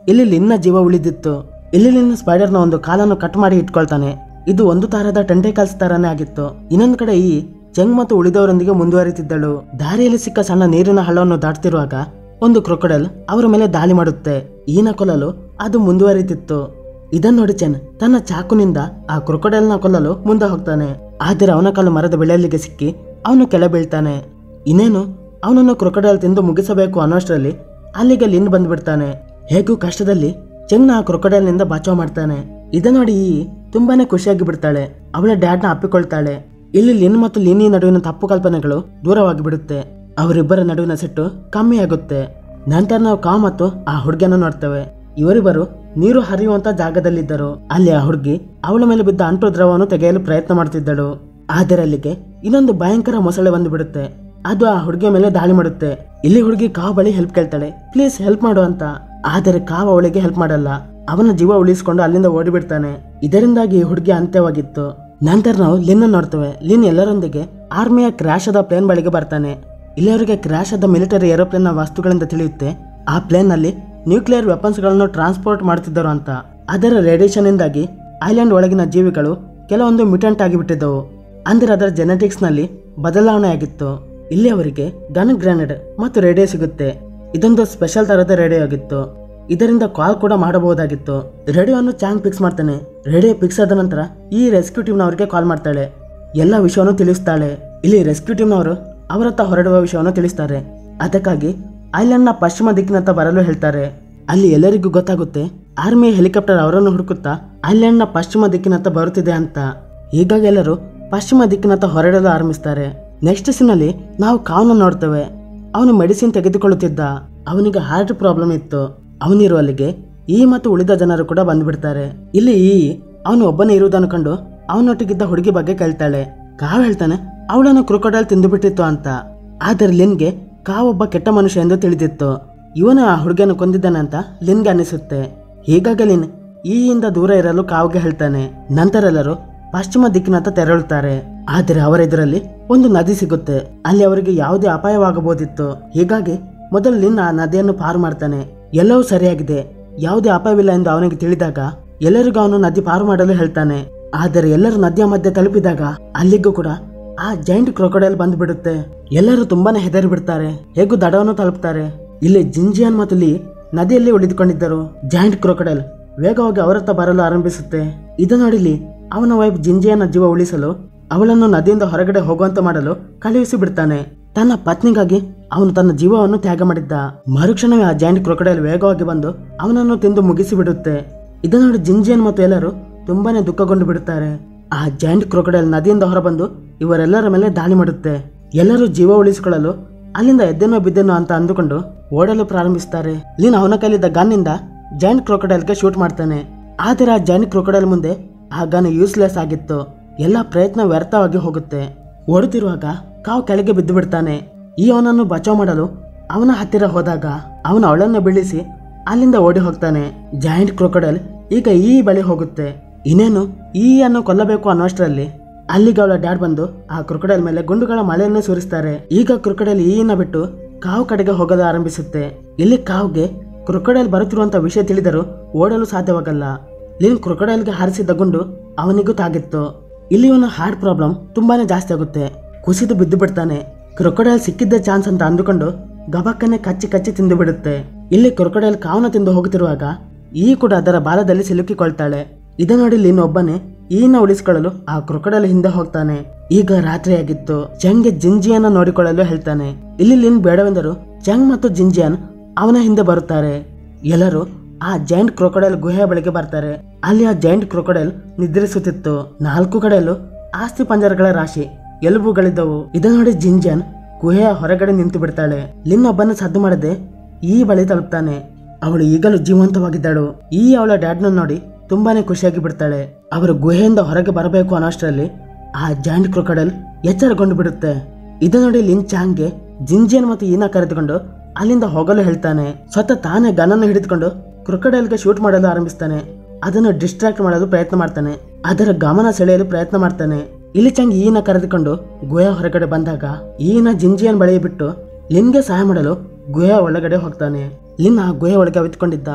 Speaker 1: ಇಲ್ಲಿ ಲಿನ್ನ ಜೀವ ಉಳಿದಿತ್ತು ಇಲ್ಲಿ ಲಿನ್ ಸ್ಪೈಡರ್ನ ಒಂದು ಕಾಲನ್ನು ಕಟ್ ಮಾಡಿ ಇಟ್ಕೊಳ್ತಾನೆ ಇದು ಒಂದು ತರಹದ ಟೆಂಟೇಕಲ್ಸ್ ತರನೇ ಆಗಿತ್ತು ಇನ್ನೊಂದು ಕಡೆ ಈ ಚೆಂಗ್ ಮತ್ತು ಉಳಿದವರೊಂದಿಗೆ ಮುಂದುವರಿತಿದ್ದಳು ದಾರಿಯಲ್ಲಿ ಸಿಕ್ಕ ಸಣ್ಣ ನೀರಿನ ಹಳ್ಳವನ್ನು ದಾಟ್ತಿರುವಾಗ ಒಂದು ಕ್ರೊಕೊಡಲ್ ಅವರ ಮೇಲೆ ದಾಳಿ ಮಾಡುತ್ತೆ ಈನ ಕೊಲ್ಲಲು ಅದು ಮುಂದುವರಿತಿತ್ತು ಇದನ್ನ ನೋಡಿ ಚೆನ್ ತನ್ನ ಚಾಕುನಿಂದ ಆ ಕ್ರೊಕೊಡಲ್ನ ಕೊಲ್ಲಲು ಮುಂದೆ ಹೋಗ್ತಾನೆ ಆದರೆ ಅವನ ಕಾಲು ಮರದ ಬೆಳೆಯಲ್ಲಿಗೆ ಸಿಕ್ಕಿ ಅವನು ಕೆಳ ಬೀಳ್ತಾನೆ ಇನ್ನೇನು ಅವನನ್ನು ಕ್ರೊಕೊಡಲ್ ತಿಂದು ಮುಗಿಸಬೇಕು ಅನ್ನೋಷ್ಟರಲ್ಲಿ ಅಲ್ಲಿಗೆ ಲಿನ್ ಬಂದ್ಬಿಡ್ತಾನೆ ಹೇಗೂ ಕಷ್ಟದಲ್ಲಿ ಚೆಂಗ್ನ ಆ ಕ್ರೊಕೊಡಲ್ನಿಂದ ಬಚಾವ್ ಮಾಡ್ತಾನೆ ಇದನ್ನ ನೋಡಿ ಈ ತುಂಬಾನೇ ಖುಷಿಯಾಗಿ ಬಿಡ್ತಾಳೆ ಅವಳ ಡ್ಯಾಡ್ನ ಅಪ್ಪಿಕೊಳ್ತಾಳೆ ಇಲ್ಲಿ ಲಿನ್ ಮತ್ತು ಲಿನಿ ನಡುವಿನ ತಪ್ಪು ಕಲ್ಪನೆಗಳು ದೂರವಾಗಿ ಬಿಡುತ್ತೆ ಅವರಿಬ್ಬರ ನಡುವಿನ ಸಿಟ್ಟು ಕಮ್ಮಿ ಆಗುತ್ತೆ ನಂತರ ನಾವು ಕಾವ್ ಮತ್ತು ಆ ಹುಡುಗಿಯನ್ನು ನೋಡ್ತೇವೆ ಇವರಿಬ್ಬರು ನೀರು ಹರಿಯುವಂತ ಜಾಗದಲ್ಲಿದ್ದರು ಅಲ್ಲಿ ಆ ಹುಡುಗಿ ಅವಳ ಮೇಲೆ ಬಿದ್ದ ಅಂಟು ದ್ರವವನ್ನು ತೆಗೆಯಲು ಪ್ರಯತ್ನ ಮಾಡ್ತಿದ್ದಳು ಆದರೆ ಅಲ್ಲಿಗೆ ಇನ್ನೊಂದು ಭಯಂಕರ ಮೊಸಳೆ ಬಂದು ಬಿಡುತ್ತೆ ಅದು ಆ ಹುಡುಗಿಯ ಮೇಲೆ ದಾಳಿ ಮಾಡುತ್ತೆ ಇಲ್ಲಿ ಹುಡುಗಿ ಕಾವ್ ಬಳಿ ಹೆಲ್ಪ್ ಕೇಳ್ತಾಳೆ ಪ್ಲೀಸ್ ಹೆಲ್ಪ್ ಮಾಡು ಅಂತ ಆದರೆ ಕಾವ್ ಅವಳಿಗೆ ಹೆಲ್ಪ್ ಮಾಡಲ್ಲ ಅವನ ಜೀವ ಉಳಿಸಿಕೊಂಡು ಅಲ್ಲಿಂದ ಓಡಿಬಿಡ್ತಾನೆ ಇದರಿಂದಾಗಿ ಈ ಹುಡುಗಿ ಅಂತ್ಯವಾಗಿತ್ತು ನಂತರ ನಾವು ಲಿನ್ ನೋಡ್ತೇವೆ ಲಿನ್ ಎಲ್ಲರೊಂದಿಗೆ ಆರ್ಮಿಯ ಕ್ರಾಶ್ ಆದ ಪ್ಲೇನ್ ಬಳಿಗೆ ಬರ್ತಾನೆ ಇಲ್ಲಿ ಅವರಿಗೆ ಕ್ರಾಶ್ ಆದ ಮಿಲಿಟರಿ ಏರೋಪ್ಲೇನ್ ನ ವಸ್ತುಗಳಿಂದ ತಿಳಿಯುತ್ತೆ ಆ ಪ್ಲೇನ್ ನಲ್ಲಿ ನ್ಯೂಕ್ಲಿಯರ್ ವೆಪನ್ಸ್ ಗಳನ್ನು ಟ್ರಾನ್ಸ್ಪೋರ್ಟ್ ಮಾಡ್ತಿದ್ದರು ಅಂತ ಅದರ ರೇಡಿಯೇಷನ್ ಇಂದಾಗಿ ಐಲ್ಯಾಂಡ್ ಒಳಗಿನ ಜೀವಿಗಳು ಕೆಲವೊಂದು ಮ್ಯೂಟೆಂಟ್ ಆಗಿಬಿಟ್ಟಿದ್ದವು ಅಂದ್ರೆ ಅದರ ಜೆನೆಟಿಕ್ಸ್ ನಲ್ಲಿ ಬದಲಾವಣೆ ಆಗಿತ್ತು ಇಲ್ಲಿ ಅವರಿಗೆ ಗನ್ ಗ್ರಾನೇಡ್ ಮತ್ತು ರೇಡಿಯೋ ಸಿಗುತ್ತೆ ಇದೊಂದು ಸ್ಪೆಷಲ್ ತರದ ರೇಡಿಯೋ ಆಗಿತ್ತು ಇದರಿಂದ ಕಾಲ್ ಕೂಡ ಮಾಡಬಹುದಾಗಿತ್ತು ರೇಡಿಯೋವನ್ನು ಚಾಂಗ್ ಫಿಕ್ಸ್ ಮಾಡ್ತಾನೆ ರೇಡಿಯೋ ಫಿಕ್ಸ್ ಆದ ನಂತರ ಈ ರೆಸ್ಕ್ಯೂ ಟೀಮ್ನವರಿಗೆ ಕಾಲ್ ಮಾಡ್ತಾಳೆ ಎಲ್ಲ ವಿಷಯವನ್ನು ತಿಳಿಸ್ತಾಳೆ ಇಲ್ಲಿ ರೆಸ್ಕ್ಯೂ ಟೀಮ್ನವರು ಅವರತ್ತ ಹೊರಡುವ ವಿಷಯವನ್ನು ತಿಳಿಸ್ತಾರೆ ಅದಕ್ಕಾಗಿ ಐಲ್ಯಾಂಡ್ನ ಪಶ್ಚಿಮ ದಿಕ್ಕಿನತ್ತ ಬರಲು ಹೇಳ್ತಾರೆ ಅಲ್ಲಿ ಎಲ್ಲರಿಗೂ ಗೊತ್ತಾಗುತ್ತೆ ಆರ್ಮಿ ಹೆಲಿಕಾಪ್ಟರ್ ಅವರನ್ನು ಹುಡುಕುತ್ತಾ ಐಲ್ಯಾಂಡ್ನ ಪಶ್ಚಿಮ ದಿಕ್ಕಿನತ್ತ ಬರುತ್ತಿದೆ ಅಂತ ಹೀಗಾಗಿ ಎಲ್ಲರೂ ಪಶ್ಚಿಮ ದಿಕ್ಕಿನತ್ತ ಹೊರಡಲು ಆರಂಭಿಸ್ತಾರೆ ನೆಕ್ಸ್ಟ್ ಸೀನಲ್ಲಿ ನಾವು ಕಾವ್ನ ನೋಡ್ತೇವೆ ಅವನು ಮೆಡಿಸಿನ್ ತೆಗೆದುಕೊಳ್ಳುತ್ತಿದ್ದ ಅವನಿಗೆ ಹಾರ್ಟ್ ಪ್ರಾಬ್ಲಮ್ ಇತ್ತು ಅವನಿರುವ ಅಲ್ಲಿಗೆ ಈ ಮತ್ತು ಉಳಿದ ಜನರು ಕೂಡ ಬಂದ್ಬಿಡ್ತಾರೆ ಇಲ್ಲಿ ಈ ಅವನು ಒಬ್ಬನೇ ಇರುವುದನ್ನು ಕಂಡು ಅವನೊಟ್ಟಿಗಿದ್ದ ಹುಡುಗಿ ಬಗ್ಗೆ ಕೇಳ್ತಾಳೆ ಕಾವ್ ಹೇಳ್ತಾನೆ ಅವಳನ್ನು ಕ್ರೊಕೊಡಲ್ ತಿಂದುಬಿಟ್ಟಿತ್ತು ಅಂತ ಆದರೆ ಲಿನ್ಗೆ ಕಾವ್ ಒಬ್ಬ ಕೆಟ್ಟ ಮನುಷ್ಯ ಎಂದು ತಿಳಿದಿತ್ತು ಇವನು ಆ ಹುಡುಗಿಯನ್ನು ಕೊಂದಿದ್ದಾನೆ ಅಂತ ಲಿನ್ಗೆ ಅನಿಸುತ್ತೆ ಹೀಗಾಗಿ ಲಿನ್ ಈಯಿಂದ ದೂರ ಇರಲು ಕಾವ್ಗೆ ಹೇಳ್ತಾನೆ ನಂತರ ಎಲ್ಲರೂ ಪಶ್ಚಿಮ ದಿಕ್ಕಿನತ್ತ ತೆರಳುತ್ತಾರೆ ಆದರೆ ಅವರ ಎದುರಲ್ಲಿ ಒಂದು ನದಿ ಸಿಗುತ್ತೆ ಅಲ್ಲಿ ಅವರಿಗೆ ಯಾವುದೇ ಅಪಾಯವಾಗಬಹುದಿತ್ತು ಹೀಗಾಗಿ ಮೊದಲು ಲಿನ್ ಆ ನದಿಯನ್ನು ಪಾರು ಮಾಡ್ತಾನೆ ಎಲ್ಲವೂ ಸರಿಯಾಗಿದೆ ಯಾವುದೇ ಅಪಾಯವಿಲ್ಲ ಎಂದು ಅವನಿಗೆ ತಿಳಿದಾಗ ಎಲ್ಲರಿಗೂ ಅವನು ನದಿ ಪಾರು ಮಾಡಲು ಹೇಳ್ತಾನೆ ಆದರೆ ಎಲ್ಲರೂ ನದಿಯ ಮಧ್ಯೆ ತಲುಪಿದಾಗ ಅಲ್ಲಿಗೂ ಕೂಡ ಆ ಜೈಂಟ್ ಕ್ರೊಕೊಡೈಲ್ ಬಂದ್ಬಿಡುತ್ತೆ ಎಲ್ಲರೂ ತುಂಬಾನೇ ಹೆದರಿ ಬಿಡ್ತಾರೆ ಹೇಗೂ ದಡವನ್ನು ತಲುಪ್ತಾರೆ ಇಲ್ಲಿ ಜಿಂಜಿಯನ್ ಮತ್ತು ಲೀ ನದಿಯಲ್ಲಿ ಉಳಿದುಕೊಂಡಿದ್ದರು ಜಾಯಿಂಟ್ ಕ್ರೊಕೊಡೈಲ್ ವೇಗವಾಗಿ ಅವರತ್ತ ಬರಲು ಆರಂಭಿಸುತ್ತೆ ಇದು ನೋಡಿಲಿ ಅವನ ವೈಫ್ ಜಿಂಜಿಯನ್ನ ಜೀವ ಉಳಿಸಲು ಅವಳನ್ನು ನದಿಯಿಂದ ಹೊರಗಡೆ ಹೋಗುವಂತೆ ಮಾಡಲು ಕಳುಹಿಸಿ ಬಿಡ್ತಾನೆ ತನ್ನ ಪತ್ನಿಗಾಗಿ ಅವನು ತನ್ನ ಜೀವವನ್ನು ತ್ಯಾಗ ಮಾಡಿದ್ದ ಮರುಕ್ಷಣವೇ ಆ ಜಾಯಿಂಟ್ ಕ್ರೊಕೊಡೈಲ್ ವೇಗವಾಗಿ ಬಂದು ಅವನನ್ನು ತಿಂದು ಮುಗಿಸಿ ಬಿಡುತ್ತೆ ಇದು ನೋಡಿ ಜಿಂಜಿಯನ್ ಮತ್ತು ಎಲ್ಲರೂ ತುಂಬಾನೇ ದುಃಖಗೊಂಡು ಬಿಡುತ್ತಾರೆ ಆ ಜಾಯಿಂಟ್ ಕ್ರೊಕೊಡೈಲ್ ನದಿಯಿಂದ ಹೊರಬಂದು ಇವರೆಲ್ಲರ ಮೇಲೆ ದಾಳಿ ಮಾಡುತ್ತೆ ಎಲ್ಲರೂ ಜೀವ ಉಳಿಸಿಕೊಳ್ಳಲು ಅಲ್ಲಿಂದ ಎದ್ದೆನೋ ಬಿದ್ದೆನೋ ಅಂತ ಅಂದುಕೊಂಡು ಓಡಲು ಪ್ರಾರಂಭಿಸ್ತಾರೆ ಲೀನ್ ಅವನ ಕೈಲಿದ್ದ ಗನ್ನಿಂದ ಜಾಯಿಂಟ್ ಕ್ರೊಕೊಡೈಲ್ಗೆ ಶೂಟ್ ಮಾಡ್ತಾನೆ ಆದರೆ ಆ ಜಾಯಿಂಟ್ ಕ್ರೊಕೊಡೈಲ್ ಮುಂದೆ ಆ ಗನ್ ಯೂಸ್ಲೆಸ್ ಆಗಿತ್ತು ಎಲ್ಲ ಪ್ರಯತ್ನ ವ್ಯರ್ಥವಾಗಿ ಹೋಗುತ್ತೆ ಓಡುತ್ತಿರುವಾಗ ಕಾವು ಕೆಳಗೆ ಬಿದ್ದು ಬಿಡ್ತಾನೆ ಈ ಅವನನ್ನು ಬಚಾವ್ ಮಾಡಲು ಅವನ ಹತ್ತಿರ ಹೋದಾಗ ಅವನು ಅವಳನ್ನು ಬೀಳಿಸಿ ಅಲ್ಲಿಂದ ಓಡಿ ಹೋಗ್ತಾನೆ ಜಾಯಿಂಟ್ ಕ್ರೊಕೊಡೈಲ್ ಈಗ ಈ ಬಳಿ ಹೋಗುತ್ತೆ ಇನ್ನೇನು ಈ ಅನ್ನು ಕೊಲ್ಲಬೇಕು ಅನ್ನೋಷ್ಟರಲ್ಲಿ ಅಲ್ಲಿಗೆ ಅವಳ ಡ್ಯಾಡ್ ಬಂದು ಆ ಕ್ರೊಕೊಡೈಲ್ ಮೇಲೆ ಗುಂಡುಗಳ ಮಳೆಯನ್ನೇ ಸುರಿಸ್ತಾರೆ ಈಗ ಕ್ರೊಕೊಡೈಲ್ ಈನ ಬಿಟ್ಟು ಕಾವು ಕಡೆಗೆ ಹೋಗಲು ಆರಂಭಿಸುತ್ತೆ ಇಲ್ಲಿ ಕಾವ್ಗೆ ಕ್ರೊಕೊಡೈಲ್ ಬರುತ್ತಿರುವಂತ ವಿಷಯ ತಿಳಿದರೂ ಓಡಲು ಸಾಧ್ಯವಾಗಲ್ಲ ಲಿನ್ ಕ್ರೊಕೊಡೈಲ್ಗೆ ಹಾರಿಸಿದ್ದ ಗುಂಡು ಅವನಿಗೂ ತಾಗಿತ್ತು ಇಲ್ಲಿ ಇವನ ಹಾರ್ಟ್ ಪ್ರಾಬ್ಲಮ್ ತುಂಬಾನೇ ಜಾಸ್ತಿ ಆಗುತ್ತೆ ಕುಸಿದು ಬಿದ್ದು ಬಿಡ್ತಾನೆ ಕ್ರೊಕೊಡೈಲ್ ಸಿಕ್ಕಿದ್ದ ಚಾನ್ಸ್ ಅಂತ ಅಂದುಕೊಂಡು ಗಬಕ್ಕನೆ ಕಚ್ಚಿ ಕಚ್ಚಿ ತಿಂದು ಬಿಡುತ್ತೆ ಇಲ್ಲಿ ಕ್ರೊಕೊಡೈಲ್ ಕಾವನ ತಿಂದು ಹೋಗುತ್ತಿರುವಾಗ ಈ ಕೂಡ ಅದರ ಬಾಲದಲ್ಲಿ ಸಿಲುಕಿಕೊಳ್ತಾಳೆ ಇದ ನೋಡಿ ಲಿನ್ ಒಬ್ಬನೇ ಈನ ಉಳಿಸಿಕೊಳ್ಳಲು ಆ ಕ್ರೊಕೊಡೈಲ್ ಹಿಂದೆ ಹೋಗ್ತಾನೆ ಈಗ ರಾತ್ರಿಯಾಗಿತ್ತು ಚಂಗ್ಗೆ ಜಿಂಜಿಯನ್ನ ನೋಡಿಕೊಳ್ಳಲು ಹೇಳ್ತಾನೆ ಇಲ್ಲಿ ಲಿನ್ ಬೇಡವೆಂದರು ಚಂಗ್ ಮತ್ತು ಜಿಂಜಿಯನ್ ಅವನ ಹಿಂದೆ ಬರುತ್ತಾರೆ ಎಲ್ಲರೂ ಆ ಜೈಂಟ್ ಕ್ರೊಕೊಡೈಲ್ ಗುಹೆಯ ಬಳಿಗೆ ಬರ್ತಾರೆ ಅಲ್ಲಿ ಆ ಜೈಂಟ್ ಕ್ರೊಕೊಡೈಲ್ ನಿದ್ರಿಸುತ್ತಿತ್ತು ನಾಲ್ಕು ಕಡೆಯಲ್ಲೂ ಆಸ್ತಿ ಪಂಜರಗಳ ರಾಶಿ ಎಲುಬುಗಳಿದ್ದವು ಇದನ್ನ ನೋಡಿ ಜಿಂಜನ್ ಗುಹೆಯ ಹೊರಗಡೆ ನಿಂತು ಬಿಡ್ತಾಳೆ ಲಿನ್ ಒಬ್ಬನ ಸದ್ದು ಮಾಡದೆ ಈ ಬಳಿ ತಲುಪ್ತಾನೆ ಅವಳು ಈಗಲೂ ಜೀವಂತವಾಗಿದ್ದಳು ಈ ಅವಳ ಡ್ಯಾಡ್ನ ನೋಡಿ ತುಂಬಾನೇ ಖುಷಿಯಾಗಿ ಬಿಡ್ತಾಳೆ ಅವರು ಗುಹೆಯಿಂದ ಹೊರಗೆ ಬರಬೇಕು ಅನ್ನೋಷ್ಟರಲ್ಲಿ ಆ ಜಾಯಿಂಟ್ ಕ್ರೊಕೊಡೈಲ್ ಎಚ್ಚರಗೊಂಡು ಬಿಡುತ್ತೆ ಇದು ನೋಡಿ ಲಿನ್ ಚಾಂಗ್ಗೆ ಜಿಂಜಿಯನ್ ಮತ್ತು ಈನ ಕರೆದುಕೊಂಡು ಅಲ್ಲಿಂದ ಹೋಗಲು ಹೇಳ್ತಾನೆ ಸ್ವತಃ ತಾನೇ ಗನ್ನನ್ನು ಹಿಡಿದುಕೊಂಡು ಕ್ರೊಕೊಡೈಲ್ಗೆ ಶೂಟ್ ಮಾಡಲು ಆರಂಭಿಸ್ತಾನೆ ಅದನ್ನು ಡಿಸ್ಟ್ರಾಕ್ಟ್ ಮಾಡಲು ಪ್ರಯತ್ನ ಮಾಡ್ತಾನೆ ಅದರ ಗಮನ ಸೆಳೆಯಲು ಪ್ರಯತ್ನ ಮಾಡ್ತಾನೆ ಇಲ್ಲಿ ಚಂಗ್ ಈನ ಕರೆದುಕೊಂಡು ಗುಹೆ ಹೊರಗಡೆ ಬಂದಾಗ ಈನ ಜಿಂಜಿಯನ್ ಬಳಿ ಬಿಟ್ಟು ಲಿನ್ಗೆ ಸಹಾಯ ಮಾಡಲು ಗುಹೆ ಒಳಗಡೆ ಹೋಗ್ತಾನೆ ಲಿನ್ ಆ ಗುಹೆ ಒಳಗೆ ಅವಿತುಕೊಂಡಿದ್ದ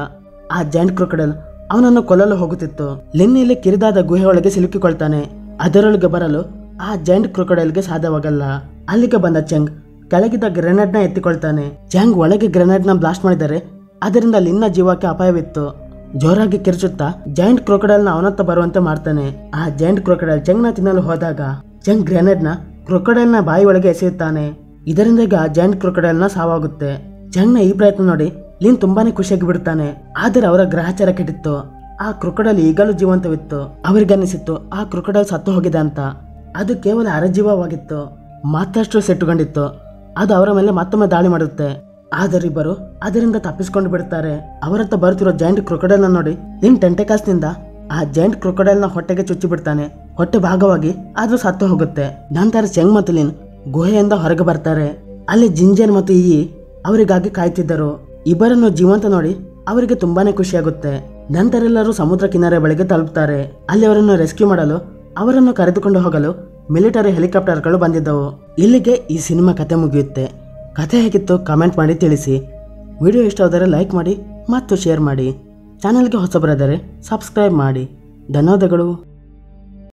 Speaker 1: ಆ ಜಾಯಿಂಟ್ ಕ್ರೊಕಡಲ್ ಅವನನ್ನು ಕೊಲ್ಲಲು ಹೋಗುತ್ತಿತ್ತು ಲಿನ್ ಇಲ್ಲಿ ಕಿರಿದಾದ ಗುಹೆ ಒಳಗೆ ಸಿಲುಕಿಕೊಳ್ತಾನೆ ಅದರೊಳಗೆ ಬರಲು ಆ ಜಾಯಿಂಟ್ ಕ್ರೊಕಡಲ್ಗೆ ಸಾಧ್ಯವಾಗಲ್ಲ ಅಲ್ಲಿಗೆ ಬಂದ ಚೆಂಗ್ ಕೆಳಗಿದ್ದ ಗ್ರೆನೇಡ್ ನ ಎತ್ತಿಕೊಳ್ತಾನೆ ಚೆಂಗ್ ಒಳಗೆ ಗ್ರೆನೇಡ್ ನ ಬ್ಲಾಸ್ಟ್ ಮಾಡಿದರೆ ಅದರಿಂದ ಲಿನ್ನ ಜೀವಕ್ಕೆ ಅಪಾಯವಿತ್ತು ಜೋರಾಗಿ ಕಿರ್ಚುತ್ತಾ ಜಾಯಿಂಟ್ ಕ್ರೊಕಡಲ್ ನ ಅವನತ್ತ ಬರುವಂತೆ ಮಾಡ್ತಾನೆ ಆ ಜಾಯಿಂಟ್ ಕ್ರೊಕಡಲ್ ಚೆಂಗ್ ನ ತಿನ್ನಲು ಹೋದಾಗ ಚೆಂಗ್ ಗ್ರೆನೇಡ್ ನ ಕ್ರೊಕಡಲ್ ನ ಬಾಯಿ ಒಳಗೆ ಎಸೆಯುತ್ತಾನೆ ಇದರಿಂದಾಗಿ ಆ ಜಾಯಿಂಟ್ ಕ್ರೊಕಡಲ್ ನ ಸಾವಾಗುತ್ತೆ ಚೆಂಗ್ ನ ಈ ಪ್ರಯತ್ನ ನೋಡಿ ಲಿನ್ ತುಂಬಾನೇ ಖುಷಿಯಾಗಿ ಬಿಡುತ್ತಾನೆ ಆದರೆ ಅವರ ಗ್ರಹಚಾರ ಕೆಟ್ಟಿತ್ತು ಆ ಕ್ರೊಕಡಲ್ ಈಗಲೂ ಜೀವಂತವಿತ್ತು ಅವರಿಗನ್ನಿಸಿತ್ತು ಆ ಕ್ರೊಕಡಲ್ ಸತ್ತು ಹೋಗಿದೆ ಅಂತ ಅದು ಕೇವಲ ಅರಜೀವವಾಗಿತ್ತು ಮತ್ತಷ್ಟು ಸೆಟ್ಟುಕೊಂಡಿತ್ತು ಅದು ಅವರ ಮೇಲೆ ಮತ್ತೊಮ್ಮೆ ದಾಳಿ ಮಾಡುತ್ತೆ ಆದರಿಬ್ಬರು ಅದರಿಂದ ತಪ್ಪಿಸಿಕೊಂಡು ಬಿಡುತ್ತಾರೆ ಅವರತ್ತ ಬರುತ್ತಿರೋ ಜಾಯಿಂಟ್ ಕ್ರೊಕಡಲ್ ನ ನೋಡಿ ಲಿನ್ ಟೆಂಟೆಕಾಸ್ನಿಂದ ಆ ಜಾಯಿಂಟ್ ಕ್ರೊಕಡಲ್ ನ ಹೊಟ್ಟೆಗೆ ಚುಚ್ಚಿ ಬಿಡ್ತಾನೆ ಹೊಟ್ಟೆ ಭಾಗವಾಗಿ ಅದು ಸತ್ತು ಹೋಗುತ್ತೆ ನಂತರ ಚೆಂಗ್ ಮತ್ತು ಲಿನ್ ಗುಹೆಯಿಂದ ಹೊರಗೆ ಬರ್ತಾರೆ ಅಲ್ಲಿ ಜಿಂಜರ್ ಮತ್ತು ಈ ಅವರಿಗಾಗಿ ಕಾಯ್ತಿದ್ದರು ಇಬ್ಬರನ್ನು ಜೀವಂತ ನೋಡಿ ಅವರಿಗೆ ತುಂಬಾನೇ ಖುಷಿಯಾಗುತ್ತೆ ನಂತರ ಎಲ್ಲರೂ ಸಮುದ್ರ ಕಿನಾರೆ ಬಳಿಗೆ ತಲುಪುತ್ತಾರೆ ಅಲ್ಲಿ ಅವರನ್ನು ರೆಸ್ಕ್ಯೂ ಮಾಡಲು ಅವರನ್ನು ಕರೆದುಕೊಂಡು ಹೋಗಲು ಮಿಲಿಟರಿ ಹೆಲಿಕಾಪ್ಟರ್ಗಳು ಬಂದಿದ್ದವು ಇಲ್ಲಿಗೆ ಈ ಸಿನಿಮಾ ಕತೆ ಮುಗಿಯುತ್ತೆ ಕತೆ ಹೇಗಿತ್ತು ಕಮೆಂಟ್ ಮಾಡಿ ತಿಳಿಸಿ ವಿಡಿಯೋ ಇಷ್ಟವಾದರೆ ಲೈಕ್ ಮಾಡಿ ಮತ್ತು ಶೇರ್ ಮಾಡಿ ಚಾನಲ್ಗೆ ಹೊಸಬರಾದರೆ ಸಬ್ಸ್ಕ್ರೈಬ್ ಮಾಡಿ ಧನ್ಯವಾದಗಳು